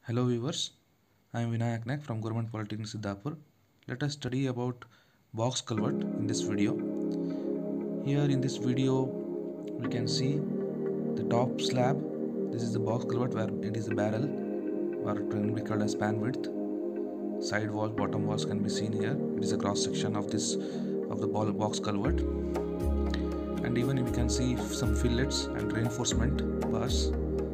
Hello viewers, I am Vinayak Naik from Government Polytechnic Siddhapur. Let us study about box culvert in this video. Here in this video we can see the top slab. This is the box culvert where it is a barrel or it can be called as span width. Side walls, bottom walls can be seen here. It is a cross section of this of the ball box culvert. And even we can see some fillets and reinforcement bars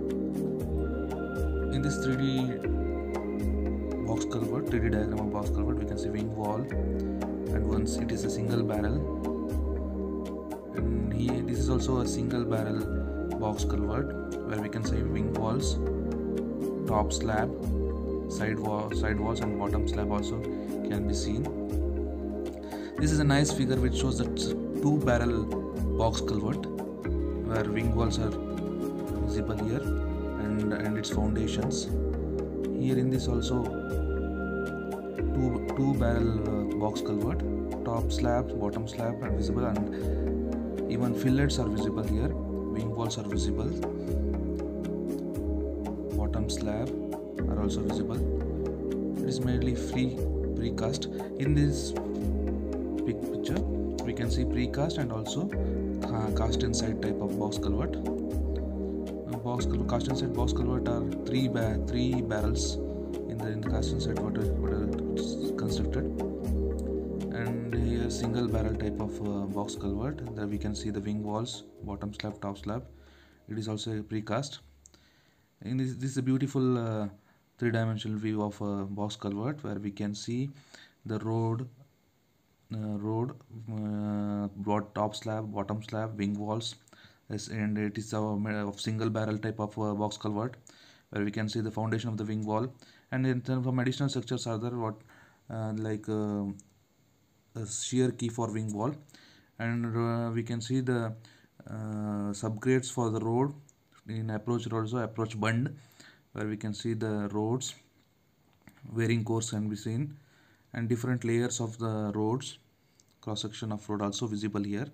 in this 3D box culvert, 3D diagram of box culvert, we can see wing wall, and once it is a single barrel, and here this is also a single barrel box culvert where we can see wing walls, top slab, side wall, side walls, and bottom slab also can be seen. This is a nice figure which shows that two barrel box culvert where wing walls are visible here and and its foundations here in this also two two barrel uh, box culvert top slabs bottom slab are visible and even fillets are visible here wing walls are visible bottom slab are also visible it is mainly free precast in this big picture we can see precast and also uh, cast inside type of box culvert box culvert, cast inside box culvert are three ba- three barrels in the in the cast inside what are, what are constructed and here single barrel type of uh, box culvert there we can see the wing walls bottom slab top slab it is also a precast in this this is a beautiful uh, three dimensional view of a box culvert where we can see the road uh, road uh, broad top slab bottom slab wing walls Yes, and it is a ma- of single barrel type of uh, box culvert where we can see the foundation of the wing wall and in terms of additional structures are there what uh, like uh, a shear key for wing wall and uh, we can see the uh, subgrades for the road in approach road also approach bund where we can see the roads wearing course can be seen and different layers of the roads cross section of road also visible here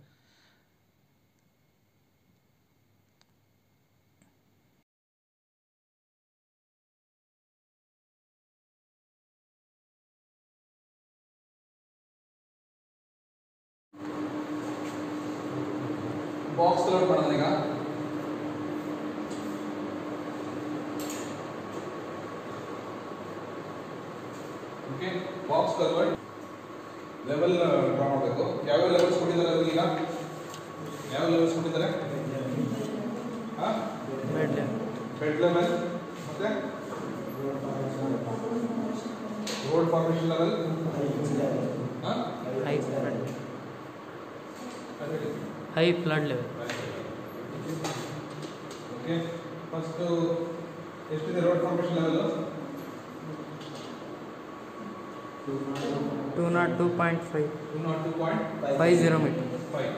box load ಮಾಡೋಣ ಈಗ okay box convert level draw ಮಾಡಬೇಕು ಯಾವ್ಯಾವ levels ಕೊಟ್ಟಿದ್ದಾರೆ ಅವ್ರಿಗೆ ಈಗ ಯಾವ levels ಕೊಟ್ಟಿದ್ದಾರೆ ಹಾಂ ಬೆಡ್ ಲೆವೆಲ್ ಮತ್ತೆ ರೋಡ್ ಫಾರ್ಮೇಷನ್ ಲೆವೆಲ್ ಹಾಂ high flood high flood level okay first ಎಷ್ಟಿದೆ road formation level 202.5 two nought two point 50 meter five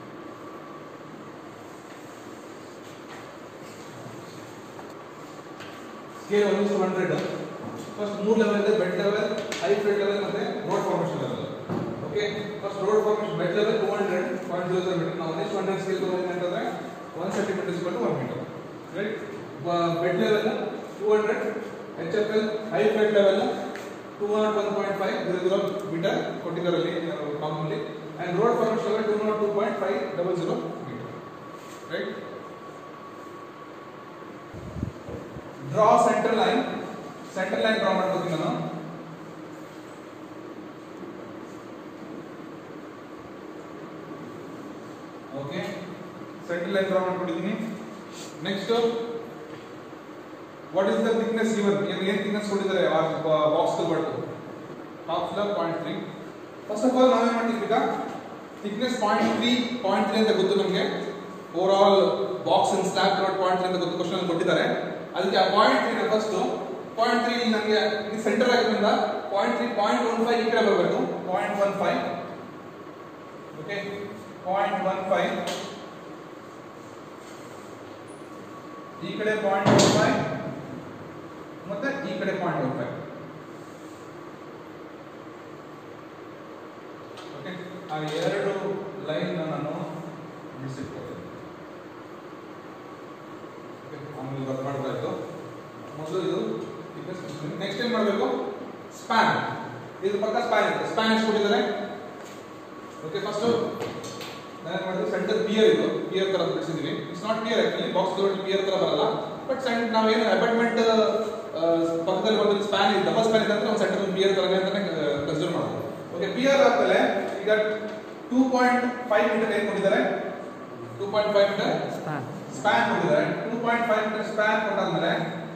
scale one to hundred first ಮೂರು ಲೆವೆಲ್ ಇದೆ bed level high flood level ಮತ್ತೆ road formation level okay first road formation bed level two hundred point zero zero metre ನಾವು next hundred scale ತಗೊಂಡಿದ್ದೀವಿ ಅಂತಂದ್ರೆ one centimetre ಇಸ್ಕೊಂಡು one metre right bed level two hundred H F L high flood level two nought one point five zero zero metre ಕೊಟ್ಟಿದ್ದಾರೆ ಅಲ್ಲಿ ಕಾಮಲ್ಲಿ and road formation level two nought two point five double zero metre right draw centre line centre line draw ಮಾಡ್ಬೇಕು ನಾನು okay centre line draw ಮಾಡ್ಕೊಂಡಿದ್ದೀನಿ next what is the thickness given ಏನು ಏನು thickness ಕೊಟ್ಟಿದ್ದಾರೆ box ಬರ್ಟು top floor point three first of all ನಾವೇನು ಮಾಡ್ತೀವಿ ಈಗ thickness point three point three ಅಂತ ಗೊತ್ತು ನಮಗೆ over all box and slab road point three ಅಂತ ಗೊತ್ತು ಕ್ವಶನ್ ಕೊಟ್ಟಿದ್ದಾರೆ ಅದಕ್ಕೆ ಆ point three first point three ನಮಗೆ ಈ ಸೆಂಟರ್ ಆಗಿರೋದ್ರಿಂದ point three point one five ಈ ಕಡೆ ಬರಬೇಕು point one five okay point one five ಈ ಕಡೆ ಪಾಯಿಂಟ್ ಒನ್ ಫೈವ್ ಮತ್ತೆ ಈ ಕಡೆ ಪಾಯಿಂಟ್ ಒನ್ ಫೈವ್ ಓಕೆ ಆ ಎರಡು ಲೈನ್ ನಾನು ಬಿಡಿಸಿಟ್ಕೊಳ್ತೀನಿ ಓಕೆ ಆಮೇಲೆ ವರ್ಕ್ ಮಾಡ್ತಾ ಇತ್ತು ಮೊದಲು ಇದು ನೆಕ್ಸ್ಟ್ ಏನ್ ಮಾಡಬೇಕು ಸ್ಪ್ಯಾನ್ ಇದು ಪಕ್ಕ ಸ್ಪ್ಯಾನ್ ಇರುತ್ತೆ ಸ್ಪ್ಯಾನ್ ಎಷ್ಟು ಕೊಟ್ಟಿದ್ದಾರೆ ಓಕೆ ಫಸ್ಟ್ ನಾನು ಮಾಡಿದ್ರೆ ಸೆಂಟರ್ ಪಿಯರ್ ಇದು ಪಿಯರ್ ತರ ಬಿಡಿಸಿದೀವಿ it's not pier actually box ದೊಡ್ಡ ಪಿಯರ್ ತರ ಬರಲ್ಲ ಬಟ್ ಸೆಂಟ್ ನಾವೇನು ಅಪಾರ್ಟ್ಮೆಂಟ್ ಪಕ್ಕದಲ್ಲಿ ಒಂದು ಸ್ಪ್ಯಾನ್ ಇದೆ ಡಬಲ್ ಸ್ಪ್ಯಾನ್ ಇದೆ ಅಂದ್ರೆ ಒಂದು ಸೆಂಟರ್ ಪಿಯರ್ ತರ ಅಂತಾನೆ ಕನ್ಸಿಡರ್ ಮಾಡೋದು ಓಕೆ ಪಿಯರ್ ಆದ್ಮೇಲೆ ಈಗ ಟೂ ಪಾಯಿಂಟ್ ಫೈವ್ ಮೀಟರ್ ಏನು ಕೊಟ್ಟಿದ್ದಾರೆ two point five metre span span ಕೊಟ್ಟಿದ್ದಾರೆ two point five metre span ಕೊಟ್ಟಾದ್ಮೇಲೆ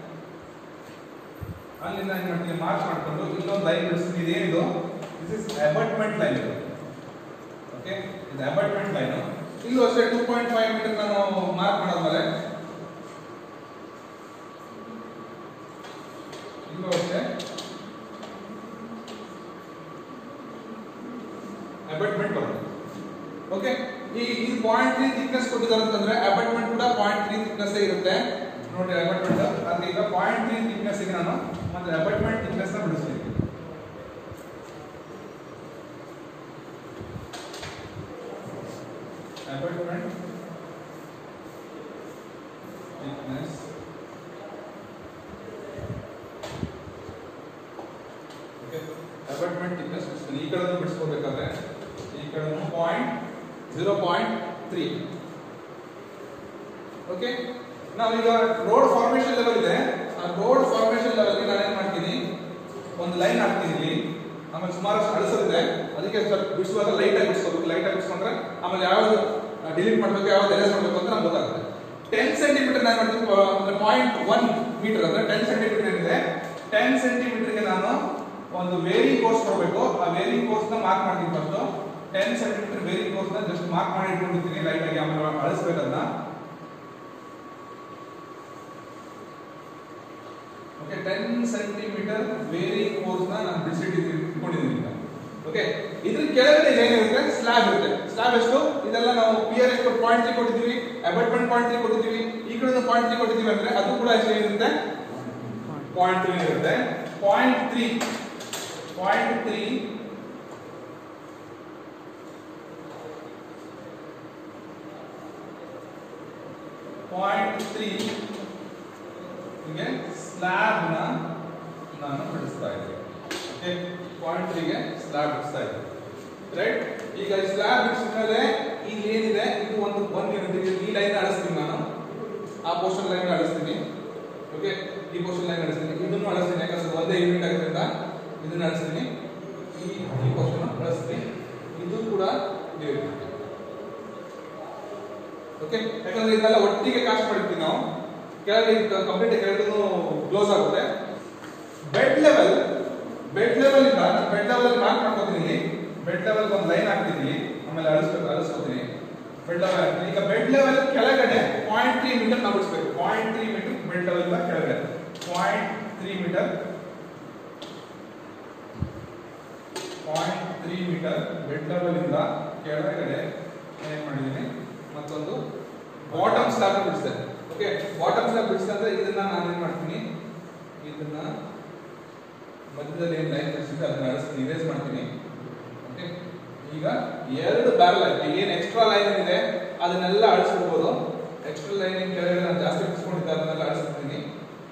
ಅಲ್ಲಿಂದ ಏನ್ ಮಾಡ್ತೀನಿ ಮಾರ್ಕ್ ಮಾಡ್ಕೊಂಡು ಇಲ್ಲೊಂದು ಲೈನ್ ಬಿಡಿಸ್ತೀನಿ ಇದೇನಿದು ದಿಸ್ ಇಸ್ ಅಬಟ್ಮೆಂಟ್ ಲೈನ್ ಇದು ಓಕೆ ಇದು ಅಬಟ್ಮೆಂಟ್ ಲೈನ್ ಇಲ್ಲೂ ಅಷ್ಟೇ ಟೂ ಪಾಯಿಂಟ್ ಫೈವ್ ಮೀಟರ್ ನಾನು ಮಾರ್ಕ್ ಮಾಡಾದ್ಮೇಲೆ ಇಲ್ಲೂ ಅಷ್ಟೇ ಅಬಟ್ಮೆಂಟ್ ಬರುತ್ತೆ ಓಕೆ ಈ ಈ ಪಾಯಿಂಟ್ ತ್ರೀ ಥಿಕ್ನೆಸ್ ಕೊಟ್ಟಿದ್ದಾರೆ ಅಂತಂದ್ರೆ ಅಬಟ್ಮೆಂಟ್ ಕೂಡ ಪಾಯಿಂಟ್ ತ್ರೀ ಥಿಕ್ನೆಸ್ ಇರುತ್ತೆ ನೋಡಿ ಅಬಟ್ಮೆಂಟ್ ಅದ್ರ ಈಗ ಪಾಯಿಂಟ್ ತ್ರೀ ಥಿಕ್ನೆಸ್ ಗೆ ನಾನು ಮತ್ತೆ ಅಬಟ್ಮೆಂಟ್ ಥಿಕ್ನೆಸ್ ನ ಬಿಡಿಸ್ತೀನಿ abutment thickness okay abutment thickness ಬಿಡಿಸ್ತೀನಿ ಈ ಕಡೆ ಬಿಡಿಸ್ಕೋಬೇಕಾದ್ರೆ ಈ ಕಡೆ point zero point three okay ನಾವೀಗ ರೋಡ್ ಫಾರ್ಮೇಶನ್ ಲೆವೆಲ್ ಇದೆ ಆ ರೋಡ್ ಫಾರ್ಮೇಶನ್ ಲೆವೆಲ್ಗೆ ನಾನು ಏನು ಮಾಡ್ತೀನಿ ಒಂದು ಲೈನ್ ಹಾಕ್ತೀನಿ ಇಲ್ಲಿ ಆಮೇಲೆ ಸುಮಾರಷ್ಟು ಅಳಿಸೋದಿದೆ ಅದಕ್ಕೆ ಸ್ವಲ್ಪ ಬಿಡಿಸುವಾಗ ಲೈಟ್ ಆಗಿ ಬಿಡಿಸ್ಕೋಬೇಕು ಲೈಟ್ ಆಗಿ ಬಿಡಿಸ್ಕೊಂಡ್ರೆ ಆಮೇಲೆ ಯಾವ್ದು ಡಿಲೀಟ್ ಮಾಡಬೇಕು ಯಾವ್ದು ಎರೇಸ್ ಮಾಡಬೇಕು ಅಂತ ನಮ್ಗೆ ಗೊತ್ತಾಗುತ್ತೆ ಟೆನ್ ಸೆಂಟಿಮೀಟರ್ ನಾನು ಮಾಡ್ತೀನಿ ಅಂದ್ರೆ ಪಾಯಿಂಟ್ ಒನ್ ಮೀಟರ್ ಅಂದ್ರೆ ಟೆನ್ ಸೆಂಟಿಮೀಟರ್ ಏನಿದೆ ಟೆನ್ ಸೆಂಟಿಮೀಟರ್ಗೆ ನಾನು ಒಂದು ವೇರಿ ಕೋರ್ಸ್ ಕೊಡಬೇಕು ಆ ವೇರಿ ಕೋರ್ಸ್ ನ ಮಾರ್ಕ್ ಮಾಡ್ತೀನಿ ಫಸ್ಟ್ ಟೆನ್ ಸೆಂಟಿಮೀಟರ್ ವೇರಿ ಕೋರ್ಸ್ ನ ಜಸ್ಟ್ ಮಾರ್ಕ್ ಮಾಡಿ ಇಟ್ಕೊಂಡಿರ್ತೀನಿ ಲೈಟ್ ಆಗಿ ಆಮೇಲೆ ಅಳಿಸ್ಬೇಕದನ್ನ ಓಕೆ ಟೆನ್ ಸೆಂಟಿಮೀಟರ್ ವೇರಿ ಕೋರ್ಸ್ ನ ನಾನು ಬಿಡಿಸಿಟ್ಟಿದ್ದೀನಿ ಇಟ್ಕೊಂಡಿದ್ದೀನಿ ಈಗ ಓಕೆ ಇದ್ರ ಕೆಳಗಡೆ ಏನಿರುತ್ತೆ ಸ್ಲ್ಯಾಬ್ ಇರುತ್ತೆ ಸ್ಲ್ಯಾಬ್ ಎಷ್ಟು ಇದೆಲ್ಲ ನಾವು ಪಿಯರ್ ಎಷ್ಟು ಪಾಯಿಂಟ್ ತ್ರೀ ಕೊಟ್ಟಿದ್ದೀವಿ ಅಬಟ್ಮೆಂಟ್ ಪಾಯಿಂಟ್ ತ್ರೀ ಕೊಟ್ಟಿದ್ದೀವಿ ಈ ಕಡೆ ಪಾಯಿಂಟ್ ತ್ರೀ ಕೊಟ್ಟಿದ್ದೀವಿ ಅಂದ್ರೆ ಅದು ಕೂಡ ಎಷ್ಟು ಏನಿರುತ್ತೆ ಪಾಯಿಂಟ್ ತ್ರೀ ಇರುತ್ತೆ point three point three point three ಹೀಗೆ ಸ್ಲ್ಯಾಬ್ ನ ನಾನು ಬಿಡಿಸ್ತಾ ಇದ್ದೀನಿ ಓಕೆ ಪಾಯಿಂಟ್ ತ್ರೀಗೆ ಸ್ಲ್ಯಾಬ್ ಬಿಡಿಸ್ತಾ ಇದ್ದೀನಿ ರೈಟ್ ಈಗ ಸ್ಲ್ಯಾಬ್ ಬಿಡಿಸಿದ ಮೇಲೆ ಇಲ್ಲಿ ಏನಿದೆ ಇದು ಒಂದು ಒನ್ ಯೂನಿಟ್ ಈ ಲೈನ್ ಅಳಿಸ್ತೀನಿ ನಾನು ಆ ಪೋರ್ಷನ್ ಲೈನ್ ಅಳಿಸ್ತೀನಿ ಓಕೆ ಈ ಪೋರ್ಷನ್ ಲೈನ್ ಅಳಿಸ್ತೀನಿ ಇದನ್ನು ಅಳಿಸ್ತೀನಿ ಯಾಕಂದ್ರೆ ಒಂದೇ ಯೂನಿಟ್ ಆಗೋದ್ರಿಂದ ಇದನ್ನ ಅಳಿಸ್ತೀನಿ ಈ ಈ ಪೋರ್ಷನ್ ಅಳಿಸ್ತೀನಿ ಇದು ಕೂಡ ಯೂನಿಟ್ ಓಕೆ ಯಾಕಂದ್ರೆ ಇದನ್ನೆಲ್ಲ ಒಟ್ಟಿಗೆ ಕಾಸ್ಟ್ ಮಾಡಿರ್ತೀವಿ ನಾವು ಕೆಳಗೆ ಕಂಪ್ಲೀಟ್ ಕೆಳಗಡೆ ಕ್ಲೋಸ್ ಆಗುತ್ತೆ ಬೆಡ್ ಲೆವೆಲ್ ಬೆಡ್ ಲೆವೆಲ್ ಇಂದ ಬೆಡ್ ಲೆವೆಲ್ ಮಾರ್ಕ್ ಮಾಡ್ಕೋತೀನಿ ಇಲ್ಲಿ ಬೆಡ್ ಲೆವೆಲ್ ಒಂದು ಲೈನ್ ಹಾಕ್ತೀನಿ ಆಮೇಲೆ ಅಳಿಸ್ಬೇಕು ಅಳಿಸ್ಕೋತೀನಿ ಬೆಡ್ ಲೆವೆಲ್ ಈಗ ಬೆಡ್ ಲೆವೆಲ್ ಕೆಳಗಡೆ ಪಾಯಿಂಟ್ ತ್ರೀ ಮೀಟರ್ ನಾವು ಬಿಡಿಸ್ಬೇಕು point three metre bed level ಇಂದ ಕೆಳಗಡೆ point three metre point three metre bed level ಇಂದ ಕೆಳಗಡೆ ಏನ್ ಮಾಡಿದ್ದೀನಿ ಮತ್ತೊಂದು ಬಾಟಮ್ ಸ್ಲಾಬ್ ಬಿಡಿಸಿದೆ ಓಕೆ ಬಾಟಮ್ ಸ್ಲಾಬ್ ಬಿಡಿಸಿದೆ ಅಂದ್ರೆ ಇದನ್ನ ನಾನು ಏನ್ ಮಾಡ್ತೀನಿ ಇದನ್ನ ಮಧ್ಯದಲ್ಲಿ ಏನ್ ಲೈನ್ ಬಿಡಿಸಿದ್ರೆ ಅದನ್ನ ಅಳಿಸ್ತೀನಿ ಇರೇಸ್ ಮಾಡ್ತೀನಿ ಓಕೆ ಈಗ ಎರಡು ಬ್ಯಾರಲ್ ಆಯ್ತು ಏನ್ ಎಕ್ಸ್ಟ್ರಾ ಲೈನ್ ಇದೆ ಅದನ್ನೆಲ್ಲ ಅಳಿಸ್ಬಿಡ್ಬೋದು ಎಕ್ಸ್ಟ್ರಾ ಲೈನ್ ಕೆಳಗಡೆ ನಾನು ಜಾಸ್ತಿ ಬಿಡಿಸ್ಕೊಂಡಿದ್ದೆ ಅದನ್ನೆಲ್ಲ ಅಳಿಸ್ಬಿಡ್ತೀನಿ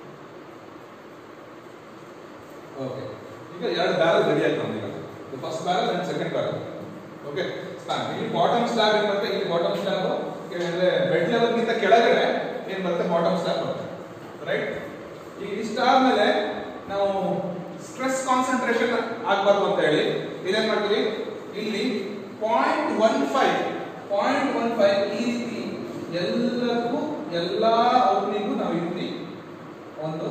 ಓಕೆ ಈಗ ಎರಡು ಬ್ಯಾರಲ್ ರೆಡಿ ಆಯ್ತು ನಮ್ಗೆ ಈಗ first barrel and second barrel okay slab ಇಲ್ಲಿ ಬಾಟಮ್ ಸ್ಲಾಬ್ ಏನ್ ಬರುತ್ತೆ ಇಲ್ಲಿ ಬಾಟಮ್ ಸ್ಲಾಬ್ ಅಂದ್ರೆ ಬೆಡ್ ಲೆವೆಲ್ ಗಿಂತ ಕೆಳಗಡೆ ಏನ್ ಬರುತ್ತೆ ಬಾಟಮ್ ಸ್ಲಾಬ್ ಬರುತ್ತೆ ರೈಟ್ ಈಗ ಇಷ್ಟಾದ್ಮೇಲೆ ನಾವು ಸ್ಟ್ರೆಸ್ ಕಾನ್ಸಂಟ್ರೇಷನ್ ಆಗ್ಬಾರ್ದು ಅಂತ ಹೇಳಿ ಇದೇನ್ ಮಾಡ್ತೀವಿ ಇಲ್ಲಿ point one five point one five ಈ ರೀತಿ ಎಲ್ಲಕ್ಕೂ ಎಲ್ಲಾ ಓಪನಿಂಗು ನಾವು ಈ ರೀತಿ ಒಂದು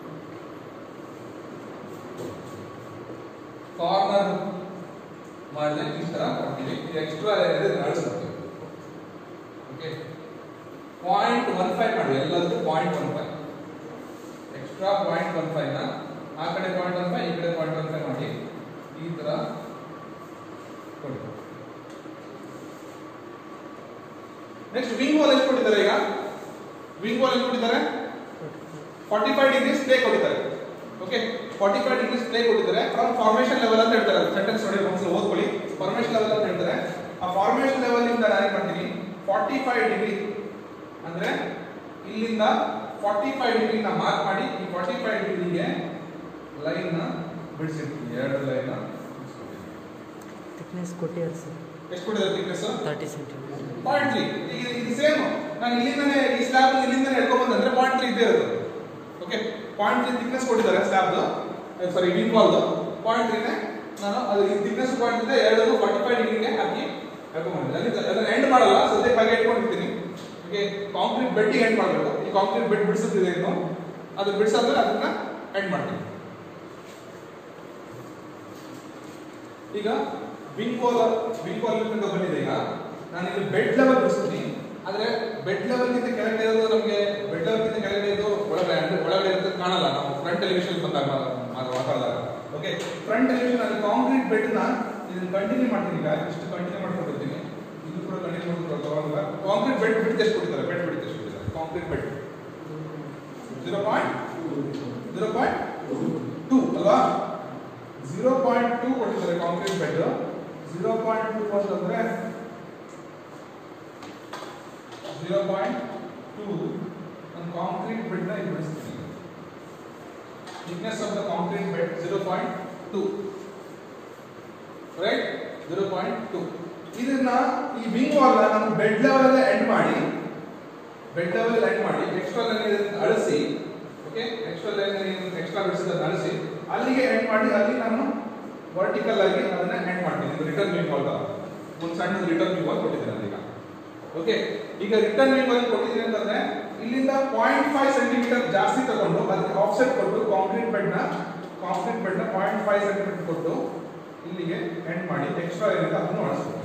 ಕಾರ್ನರ್ ಮಾಡಿದ್ರೆ ಈ ತರ ಕೊಡ್ತೀವಿ ಇದು ಎಕ್ಸ್ಟ್ರಾ ಇದೆ ನಡೆಸ್ತೀವಿ ಓಕೆ ಪಾಯಿಂಟ್ ಒನ್ ಫೈವ್ ಮಾಡಿ ಎಲ್ಲದಕ್ಕೂ point one five extra point one five ನ ಆ ಕಡೆ ಪಾಯಿಂಟ್ ಒನ್ ಫೈವ್ ಈ ಕಡೆ ಪಾಯಿಂಟ್ ಒನ್ ಫೈವ್ ಮಾಡಿ ಈ ತರ ಕೊಡಿ ನೆಕ್ಸ್ಟ್ ವಿಂಗ್ ವಾಲ್ ಎಷ್ಟು ಕೊಟ್ಟಿದ್ದಾರೆ ಈಗ ವಿಂಗ್ ವಾಲ್ ಎಷ್ಟು ಕೊಟ್ಟಿದ್ದಾರೆ ಫಾರ್ಟಿ ಫೈವ್ ಡಿಗ್ರೀಸ್ ಪ್ಲೇ ಕೊಟ್ಟಿದ್ದಾರೆ okay forty five degrees play ಕೊಟ್ಟಿದ್ದಾರೆ ಫ್ರಮ್ ಫಾರ್ಮೇಶನ್ ಲೆವೆಲ್ ಅಂತ ಹೇಳ್ತಾರೆ ಸೆಂಟೆನ್ಸ್ ನೋಡಿ ಒಂದ್ಸಲ ಓದ್ಕೊಳ್ಳಿ ಫಾರ್ಮೇಶನ್ ಲೆವೆಲ್ ಅಂತ ಹೇಳ್ತಾರೆ ಆ ಫಾರ್ಮೇಶನ್ ಲೆವೆಲ್ ಇಂದ ನಾನು ಏನ್ ಮಾಡ್ತೀನಿ ಫಾರ್ಟಿ ಫೈವ್ ಡಿಗ್ರಿ ಅಂದ್ರೆ ಇಲ್ಲಿಂದ ಫಾರ್ಟಿ ಫೈವ್ ಡಿಗ್ರಿ ನ ಮಾರ್ಕ್ ಮಾಡಿ ಈ ಫಾರ್ಟಿ ಫೈವ್ ಡಿಗ್ರಿಗೆ ಲೈನ್ ಬಿಡಿಸಿರ್ತೀನಿ ಎರಡು ಲೈನ್ ಥಿಕ್ನೆಸ್ ಕೊಟ್ಟಿದ್ದಾರೆ ಸರ್ ಎಷ್ಟು ಕೊಟ್ಟಿದ್ದಾರೆ thickness? Thirty centimetre point three ಈಗ ಇದು ಸೇಮ್ ನಾನು ಇಲ್ಲಿಂದನೇ ಈ ಸ್ಲ್ಯಾಬ್ ಇಲ್ಲಿಂದನೇ ಎಡ್ಕೊಂಡ್ ಬಂದಂದ್ರೆ ಪಾಯಿಂಟ್ ತ್ರೀ ಇದ್ದೇ ಇರೋದು ಓಕೆ ಪಾಯಿಂಟ್ ತ್ರೀ ಥಿಕ್ನೆಸ್ ಕೊಟ್ಟಿದ್ದಾರೆ ಸ್ಲ್ಯಾಬ್ದು ಸಾರಿ ವಿಂಗ್ ವಾಲ್ದು ಪಾಯಿಂಟ್ ತ್ರೀನೇ ನಾನು ಅದು ಈ ಥಿಕ್ನೆಸ್ ಪಾಯಿಂಟ್ ಇದೆ ಎರಡು ಫಾರ್ಟಿ ಫೈವ್ ಡಿಗ್ರಿಗೆ ಹಾಕಿ ಎಡ್ಕೊಂಡ್ ಬಂದಿದ್ದೆ ಅದನ್ನ ಅದನ್ನ ಎಂಡ್ ಮಾಡಲ್ಲ ಸದ್ಯಕ್ಕೆ ಹಾಗೆ ಇಟ್ಕೊಂಡಿರ್ತೀನಿ ಓಕೆ ಕಾಂಕ್ರೀಟ್ ಬೆಡ್ಡಿಗೆ ಎಂಡ್ ಮಾಡಬೇಕು ಈ ಕಾಂಕ್ರೀಟ್ ಬೆಡ್ ಬಿಡಿಸುತ್ತಿದೆ ಇನ್ನು ಅದು ಬಿಡಿಸಾದ್ರೆ ಅದನ್ನ ಎಂಡ್ ಮಾಡ್ತೀನಿ ಈಗ ವಿಂಗ್ ವಾಲ್ ವಿಂಗ್ ವಾಲ್ ಅಂತ ಬಂದಿದೆ ಈಗ ನಾನು ಇಲ್ಲಿ ಬೆಡ್ ಲೆವೆಲ್ ಬಿಡಿಸ್ತೀನಿ ಆದ್ರೆ ಬೆಡ್ ಲೆವೆಲ್ ಗಿಂತ ಕೆಳಗಡೆ ಇರೋದು ನಮಗೆ ಬೆಡ್ ಲೆವೆಲ್ ಗಿಂತ ಕೆಳಗಡೆ ಇದು ಒಳಗಡೆ ಅಂದ್ರೆ ಒಳಗಡೆ ಇರೋದು ಕಾಣಲ್ಲ ನಾವು ಫ್ರಂಟ್ ಎಲಿವೇಶನ್ ಬಂದಾಗ ಮಾ- ಮಾತಾಡಿದಾಗ ಓಕೆ ಫ್ರಂಟ್ ಎಲಿವೇಶನ್ ಅಲ್ಲಿ ಕಾಂಕ್ರೀಟ್ ಬೆಡ್ ನ ಇದನ್ನ ಕಂಟಿನ್ಯೂ ಮಾಡ್ತೀನಿ ಈಗ ಇಷ್ಟು ಕಂಟಿನ್ಯೂ ಮಾಡ್ಕೊಂಡಿರ್ತೀನಿ ಇದು ಕೂಡ ಕಂಟಿನ್ಯೂ ಮಾಡ್ಕೊಂಡು ಕಾಂಕ್ರೀಟ್ ಬೆಡ್ ಬಿಟ್ಟು ಎಷ್ಟು ಕೊಡ್ತಾರೆ ಬೆಡ್ ಬಿಟ್ಟು ಎಷ್ಟು ಕೊಡ್ತಾರೆ concrete bed zero point zero point two ಅಲ್ವಾ ಜೀರೋ ಪಾಯಿಂಟ್ ಟೂ ಕೊಟ್ಟಿದ್ದಾರೆ concrete bed zero point two ಅಂತಂದ್ರೆ ಜೀರೋ ಪಾಯಿಂಟ್ ಟೂ ನಾನು ಕಾಂಕ್ರೀಟ್ ಬೆಡ್ ನ ಇಲ್ಲಿ ಬಿಡಿಸ್ತೀನಿ thickness of the concrete bed 0.2 right 0.2 ಇದನ್ನ ಈ ವಿಂಗ್ ವಾಲ್ ನಾನು ಬೆಡ್ ಲೆವೆಲ್ ಎಂಡ್ ಮಾಡಿ ಬೆಡ್ ಲೆವೆಲ್ ಎಂಡ್ ಮಾಡಿ ಎಕ್ಸ್ಟ್ರಾ ಲೈನ್ ಅಳಿಸಿ ಓಕೆ ಎಕ್ಸ್ಟ್ರಾ ಲೈನ್ ಎಕ್ಸ್ಟ್ರಾ ಬಿಡಿಸಿದ್ದನ್ನು ಅಳಿಸಿ ಅಲ್ಲಿಗೆ ಎಂಡ್ ಮಾಡಿ ಅಲ್ಲಿ ನಾನು ವರ್ಟಿಕಲ್ ಆಗಿ ಅದನ್ನ ಎಂಡ್ ಮಾಡ್ತೀನಿ ರಿಟರ್ನ್ ವಿಂಗ್ ವಾಲ್ ಒಂದು ಸಣ್ಣ ರಿಟರ್ನ್ ವಿಂಗ್ ವಾಲ್ ಕೊಟ್ಟಿದ್ದೇನೆ ಅದೀಗ ಓಕೆ ಈಗ ರಿಟರ್ನ್ ವಿಂಗ್ ವಾಲ್ ಕೊಟ್ಟಿದ್ದೀನಿ ಅಂತಂದ್ರೆ ಇಲ್ಲಿಂದ ಪಾಯಿಂಟ್ ಫೈವ್ ಸೆಂಟಿಮೀಟರ್ ಜಾಸ್ತಿ ತಗೊಂಡು ಅದಕ್ಕೆ ಆಫ್ಸೆಟ್ ಕೊಟ್ಟು ಕಾಂಕ್ರೀಟ್ ಬೆಡ್ ನ ಕಾಂಕ್ರೀಟ್ ಬೆಡ್ ನ ಪಾಯಿಂಟ್ ಫೈವ್ ಸೆಂಟಿಮೀಟರ್ ಕೊಟ್ಟು ಇಲ್ಲಿಗೆ ಎಂಡ್ ಮಾಡಿ ಎಕ್ಸ್ಟ್ರಾ ಏನಿದೆ ಅದನ್ನು ಅಳಿಸ್ಬೇಕು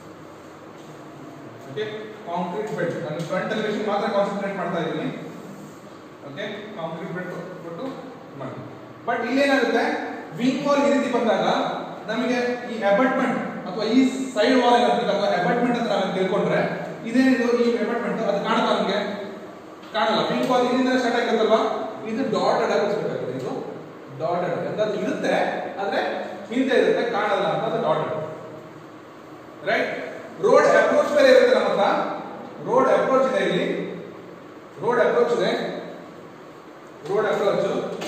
ಓಕೆ ಕಾಂಕ್ರೀಟ್ ಬೆಡ್ ನಾನು ಫ್ರಂಟ್ ಎಲಿವೇಶನ್ ಮಾತ್ರ ಕಾನ್ಸಂಟ್ರೇಟ್ ಮಾಡ್ತಾ ಇದ್ದೀನಿ ಓಕೆ ಕಾಂಕ್ರೀಟ್ ಬೆಡ್ ಕೊಟ್ಟು ಮಾಡಿ ಬಟ್ ಇಲ್ಲೇನಾಗುತ್ತೆ ವಿಂಗ್ ವಾಲ್ ಈ ರೀತಿ ಬಂದಾಗ ನಮಗೆ ಈ ಅಬಟ್ಮೆಂಟ್ ಅಥವಾ ಈ ಸೈಡ್ ವಾಲ್ ಏನಾಗ್ತದೆ ಅಥವಾ ಅಬಟ್ಮೆಂಟ್ ಅಂತ ನಾವು ತಿಳ್ಕೊಂಡ್ರೆ ಇದೇನಿದು ಈ ಅಬಟ್ಮೆಂಟ್ ಅದು ಕಾಣುತ್ತಾ ನಮಗೆ ಕಾಣಲ್ಲ ವಿಂಗ್ ವಾಲ್ ಇಲ್ಲಿಂದ ಸ್ಟಾರ್ಟ್ ಆಗಿರುತ್ತಲ್ವಾ ಇದು ಡಾಟೆಡ್ ಆಗಿ ಇರಬೇಕಾಗುತ್ತೆ ಇದು ಡಾಟೆಡ್ ಅಂತ ಅದು ಇರುತ್ತೆ ಆದ್ರೆ ಹಿಂದೆ ಇರುತ್ತೆ ಕಾಣಲ್ಲ ಅಂತ ಅದು ಡಾಟೆಡ್ ರೈಟ್ ರೋಡ್ ಅಪ್ರೋಚ್ ಬೇರೆ ಇರುತ್ತೆ ನಮ್ಮ ಹತ್ರ ರೋಡ್ ಅಪ್ರೋಚ್ ಇದೆ ಇಲ್ಲಿ ರೋಡ್ ಅಪ್ರೋಚ್ ಇದೆ ರೋಡ್ ಅಪ್ರೋಚ್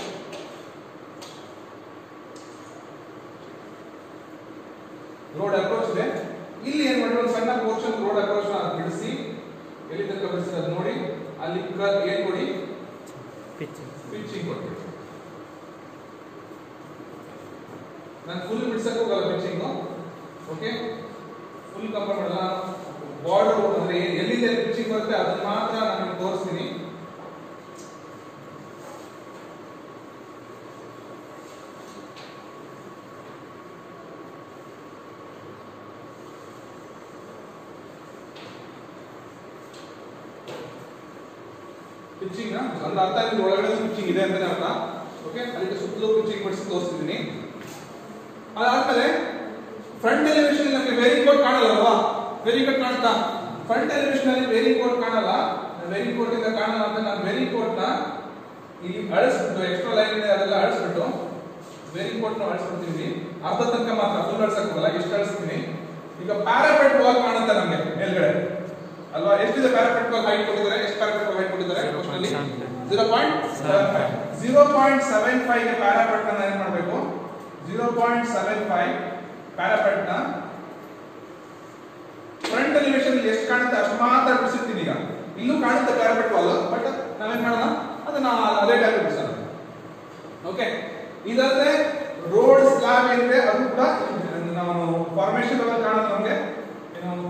ರೋಡ್ ಅಪ್ರೋಚ್ ಇದೆ ಇಲ್ಲಿ ಏನ್ ಮಾಡಿ ಒಂದು ಸಣ್ಣ ಪೋರ್ಷನ್ ರೋಡ್ ಅಪ್ರೋಚ್ ನ ಬಿಡಿಸಿ ಎಲ್ಲಿ ತನಕ ಬಿಡಿಸಿ ಅದು ನೋಡಿ ಅಲ್ಲಿ ಕ- ಏನ್ ಕೊಡಿ ಪಿಚ್ ಪಿಚ್ಚಿಂಗ್ ಕೊಡ್ತೀವಿ ನಾನು ಫುಲ್ ಬಿಡ್ಸಕ್ ಹೋಗಲ್ಲ ಪಿಚ್ಚಿಂಗ್ ಓಕೆ ಫುಲ್ ಕಂಪೇರ್ ಮಾಡಲ್ಲ ಬಾರ್ಡರ್ ಅಂದ್ರೆ ಏನ್- ಎಲ್ಲಿದೆ ಪಿಚ್ಚಿಂಗ್ ಬರುತ್ತೆ ಅದನ್ನ ಮಾತ್ರ ನಾನು ನಿಮ್ಗೆ ತೋರಿಸ್ತೀನಿ ಪಿಚ್ಚಿಂಗ್ ಅಂದ್ರೆ ಅರ್ಥ ಆಗಿದೆ ಒಳಗಡೆ ಪಿಚ್ಚಿಂಗ್ ಇದೆ ಅಂತಾನೆ ಅರ್ಥ ಓಕೆ ಅದಕ್ಕೆ ಸುತ್ತಲೂ ಪಿಚ್ಚಿಂಗ್ ಬಿಡಿಸಿ ತೋರಿಸ್ತಿದ್ದೀನಿ ಅದಾದ್ಮೇಲೆ ಫ್ರಂಟ್ ಎಲಿವೇಶನ್ ನಮಗೆ ವೇರಿ ಕೋಟ್ ಕಾಣಲ್ಲ ಅಲ್ವಾ ವೇರಿ ಕೋಟ್ ಕಾಣುತ್ತಾ ಫ್ರಂಟ್ ಎಲಿವೇಶನ್ ಅಲ್ಲಿ ವೇರಿ ಕೋಟ್ ಕಾಣಲ್ಲ ವೇರಿ ಕೋಟ್ ಇಂದ ಕಾಣಲ್ಲ ಅಂತ ನಾನು ವೇರಿ ಕೋಟ್ ನ ಇಲ್ಲಿ ಅಳಿಸ್ಬಿಟ್ಟು ಎಕ್ಸ್ಟ್ರಾ ಲೈನ್ ಇದೆ ಅದೆಲ್ಲ ಅಳಿಸ್ಬಿಟ್ಟು ವೇರಿ ಕೋಟ್ ನ ಅಳಿಸ್ಬಿಡ್ತೀನಿ ಅರ್ಧ ತನಕ ಮಾತ್ರ ಫುಲ್ ಅಳಿಸಕ್ಕೋಗಲ್ಲ ಇಷ್ಟು ಅಳಿಸ್ತೀನಿ ಈಗ ಪ್ಯಾರಾಪೆಟ್ ವಾಲ್ ಕಾಣುತ್ತೆ ನಮಗೆ ಮೇಲ್ಗಡೆ ಅಲ್ವಾ ಎಷ್ಟಿದೆ ಪ್ಯಾರಾಪೆಟ್ ವಾಲ್ ಹೈಟ್ ಕೊಟ್ಟಿದ್ದಾರೆ ಎಷ್ಟು ಪ್ಯಾರಾಪೆಟ್ ವಾಲ್ ಹೈಟ್ ಕೊಟ್ಟಿದ್ದಾರೆ question ಅಲ್ಲಿ zero point seven five zero point seven five ಗೆ ಪ್ಯಾರಾಪೆಟ್ ಅನ್ನ ಏನ್ ಮಾಡಬೇಕು zero point seven five parapet ನ ಫ್ರಂಟ್ ಎಲಿವೇಶನ್ ಎಷ್ಟು ಕಾಣುತ್ತೆ ಅಷ್ಟು ಮಾತ್ರ ಬಿಡಿಸಿರ್ತೀನಿ ಈಗ ಇಲ್ಲೂ ಕಾಣುತ್ತೆ ಪ್ಯಾರಾಪೆಟ್ ವಾಲ್ ಬಟ್ ನಾವೇನ್ ಮಾಡೋಣ ಅದನ್ನ ಅದೇ ಟೈಪ್ ಬಿಡಿಸೋಣ ಓಕೆ ಇದಲ್ಲದೆ ರೋಡ್ ಸ್ಲಾಬ್ ಏನಿದೆ ಅದು ಕೂಡ ನಾವು ಫಾರ್ಮೇಶನ್ ಲೆವೆಲ್ ಕಾಣುತ್ತೆ ನಮಗೆ ಏನು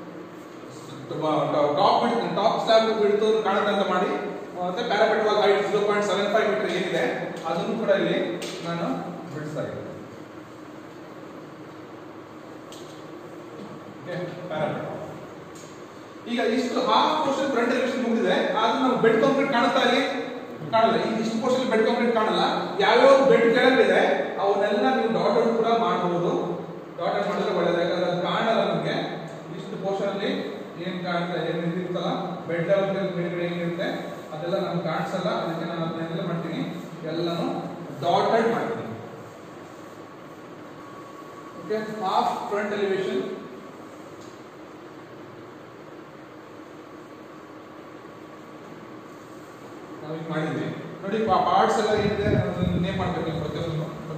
ಟಾಪ್ ಟಾಪ್ ಸ್ಲಾಬ್ ಬಿಡ್ತು ಕಾಣುತ್ತೆ ಅಂತ ಮಾಡಿ ಮತ್ತೆ parapet wall height zero point seven five metre ಏನಿದೆ ಅದನ್ನು ಕೂಡ ಇಲ್ಲಿ ನಾನು ಬಿಡಿಸ್ತಾ ಇದ್ದೀನಿ ಪ್ಯಾರಾಪೆಟ್ ಈಗ ಇಷ್ಟು ಹಾಫ್ ಪೋರ್ಷನ್ ಫ್ರಂಟ್ ಎಲಿವೇಶನ್ ಮುಗಿದಿದೆ ಆದ್ರೆ ನಾವು ಬೆಡ್ ಕಾಂಕ್ರೀಟ್ ಕಾಣುತ್ತಾ ಇಲ್ಲಿ ಕಾಣಲ್ಲ ಈ ಇಷ್ಟು ಪೋರ್ಷನ್ ಬೆಡ್ ಕಾಂಕ್ರೀಟ್ ಕಾಣಲ್ಲ ಯಾವ್ಯಾವ ಬೆಡ್ ಕೆಳಗಿದೆ ಅವನ್ನೆಲ್ಲ ನೀವು ಡಾಟೆಡ್ ಕೂಡ ಮಾಡಬಹುದು ಡಾಟೆಡ್ ಮಾಡಿದ್ರೆ ಒಳ್ಳೇದು ಯಾಕಂದ್ರೆ ಅದು ಕಾಣಲ್ಲ ನಮಗೆ ಇಷ್ಟು ಪೋರ್ಷನ್ ಅಲ್ಲಿ ಏನ್ ಕಾಣ್ತಾ ಏನ್ ಇರುತ್ತಲ್ಲ ಬೆಡ್ ಲೆವೆಲ್ ಕೆಳಗಡೆ ಏನಿರುತ್ತೆ ಅದೆಲ್ಲ ನಮ್ಗೆ ಕಾಣಿಸಲ್ಲ ಅದಕ್ಕೆ ನಾನು ಅದನ್ನೆಲ್ಲ ಮಾಡ್ತೀನಿ ಎಲ್ಲಾನು ಡಾಟೆಡ್ ಮಾಡ್ತೀನಿ ಓಕೆ ಹಾಫ್ ಫ್ರಂಟ್ ಎಲಿವೇಶನ್ ನಾವೀಗ ಮಾಡಿದ್ವಿ ನೋಡಿ ಪಾರ್ಟ್ಸ್ ಎಲ್ಲ ಏನಿದೆ ಅದನ್ನ ನೇಮ್ ಮಾಡ್ಬೇಕು ನೀವು ಪ್ರತಿಯೊಂದು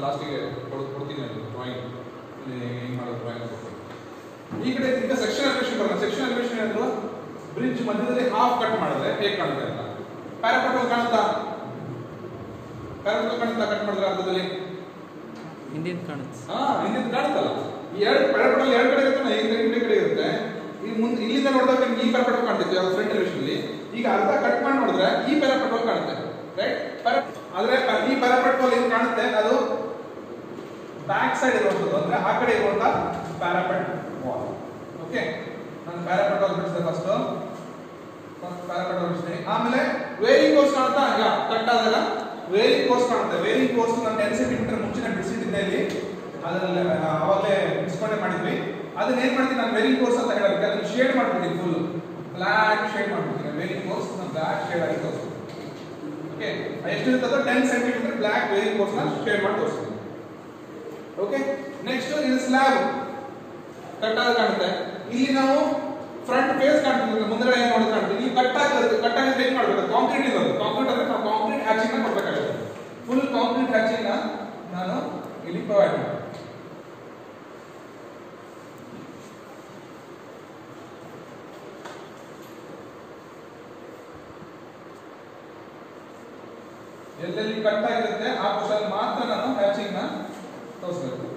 ಲಾಸ್ಟಿಗೆ ಕೊಡ್ ಕೊಡ್ತೀನಿ ಅದು ಡ್ರಾಯಿಂಗ್ ಇಲ್ಲಿ ಹೆಂಗೆ ಮಾಡೋದು ಡ್ರಾಯಿಂಗ್ ಕೊಡ್ತೀನಿ ಈ ಕಡೆ ಈಗ ಸೆಕ್ಷನ್ ಅನಿಮೇಷನ್ ಬರೋಣ ಸೆಕ್ಷನ್ ಅನಿಮೇಷನ್ ಏನಾದ್ರು ಬ್ರಿಡ್ಜ್ ಮಧ್ಯದಲ್ಲಿ ಹಾಫ್ ಕಟ್ ಮಾಡಿದ್ರೆ ಹೇಗೆ ಕಾಣುತ್ತೆ ಅಂತ ಪ್ಯಾರಾಪಟ್ ಕಾಣುತ್ತಾ ಪ್ಯಾರಾಪಟ್ ಕಾಣುತ್ತಾ ಕಟ್ ಮಾಡಿದ್ರೆ ಅರ್ಧದಲ್ಲಿ ಹಿಂದಿನ ಕಾಣುತ್ತೆ ಹಾ ಹಿಂದಿನ ಕಾಣುತ್ತಲ್ಲ ಈ ಎರಡು ಪ್ಯಾರಾಪಟ್ ಅಲ್ಲಿ ಎರಡು ಕಡೆ ಇರುತ್ತೆ ಈ ಕಡೆ ಈ ಕಡೆ ಇರುತ್ತೆ ಈ ಮುಂದೆ ಇಲ್ಲಿಂದ ನೋಡಿದಾಗ ನಿಮ್ಗೆ ಈ ಪ್ಯಾರಾಪಟ್ ಕಾಣ್ತಿತ್ತು ಯಾವ ಫ್ರಂಟ್ ಎಲಿವೇಶನ್ ಅಲ್ಲಿ ಈಗ ಅರ್ಧ ಕಟ್ ಮಾಡಿ ನೋಡಿದ್ರೆ ಈ ಪ್ಯಾರಾಪಟ್ ಕಾಣುತ್ತೆ ರೈಟ್ ಆದ್ರೆ ಈ ಪ್ಯಾರಾಪಟ್ ವಾಲ್ ಏನು ಕಾಣುತ್ತೆ ಅದು ಬ್ಯಾಕ್ ಸೈಡ್ ಇರುವಂಥದ್ದು ಅಂದ್ರೆ ಆ ಕಡೆ ಇರುವಂತ ಪ್ಯಾರಾಪೆಟ್ ವಾಲ್ ಓಕೆ ನಾನು ಪ್ಯಾರಾಪೆಟ್ ವಾಲ್ ಬಿಡಿಸಿದೆ ಫಸ್ಟ್ ಪ್ಯಾರಾಪೆಟ್ ವಾಲ್ ಬಿಡಿಸಿದೆ ಆಮೇಲೆ ವೇರಿಂಗ್ ಕೋರ್ಸ್ ಕಾಣುತ್ತಾ ಯಾ ಕಟ್ ಆದಾಗ ವೇರಿಂಗ್ ಕೋರ್ಸ್ ಕಾಣುತ್ತೆ ವೇರಿಂಗ್ ಕೋರ್ಸ್ ನಾನು ಟೆನ್ ಸೆಂಟಿಮೀಟರ್ ಮುಂಚೆನೆ ಬಿಡಿಸಿಟ್ಟಿದ್ದೆ ಇಲ್ಲಿ ಅದರಲ್ಲಿ ಅವಾಗಲೇ ಬಿಡಿಸ್ಕೊಂಡೇ ಮಾಡಿದ್ವಿ ಅದನ್ನ ಏನ್ ಮಾಡ್ತೀನಿ ನಾನು ವೇರಿಂಗ್ ಕೋರ್ಸ್ ಅಂತ ಹೇಳೋದಕ್ಕೆ ಅದನ್ನ ಶೇಡ್ ಮಾಡ್ಬಿಡ್ತೀನಿ ಫುಲ್ ಬ್ಲ್ಯಾಕ್ ಶೇಡ್ ಮಾಡ್ಬಿಡ್ತೀನಿ ವೇರಿಂಗ್ ಕೋರ್ಸ್ ನಾನು ಬ್ಲ್ಯಾಕ್ ಶೇಡ್ ಆಗಿ ತೋರಿಸ್ತೀನಿ ಓಕೆ ಎಷ್ಟು ಇರ್ತದೋ ten centimetre black wearing course ನ ಶೇಡ್ ಮಾಡಿ ತೋರಿಸ್ತೀನಿ ಓಕೆ ನೆಕ್ಸ್ಟ್ ಇದು ಸ್ಲ್ಯಾಬ್ ಕಟ್ ಆಗಿ ಕಾಣುತ್ತೆ ಇಲ್ಲಿ ನಾವು ಫ್ರಂಟ್ ಫೇಸ್ ಕಾಣ್ತೀವಿ ಮುಂದ್ಗಡೆ ಏನು ನೋಡೋದು ಕಾಣ್ತೀವಿ ಇಲ್ಲಿ ಕಟ್ ಆಗಿರುತ್ತೆ ಕಟ್ ಆಗಿದ್ರೆ ಏನು ಮಾಡಬೇಕು ಕಾಂಕ್ರೀಟ್ ಇರೋದು ಕಾಂಕ್ರೀಟ್ ಅಂದ್ರೆ ನಾವು ಕಾಂಕ್ರೀಟ್ ಹ್ಯಾಚಿಂಗ್ ನ ಕೊಡ್ಬೇಕಾಗುತ್ತೆ ಫುಲ್ ಕಾಂಕ್ರೀಟ್ ಹ್ಯಾಚಿಂಗ್ ನ ನಾನು ಇಲ್ಲಿ ಪ್ರೊವೈಡ್ ಮಾಡ್ತೀನಿ ಎಲ್ಲೆಲ್ಲಿ ಕಟ್ ಆಗಿರುತ್ತೆ ಆ ಪೋರ್ಷನ್ ಮಾತ್ರ ನಾನು ಹ್ಯಾಚಿಂಗ್ ನ ತೋರಿಸಬೇಕು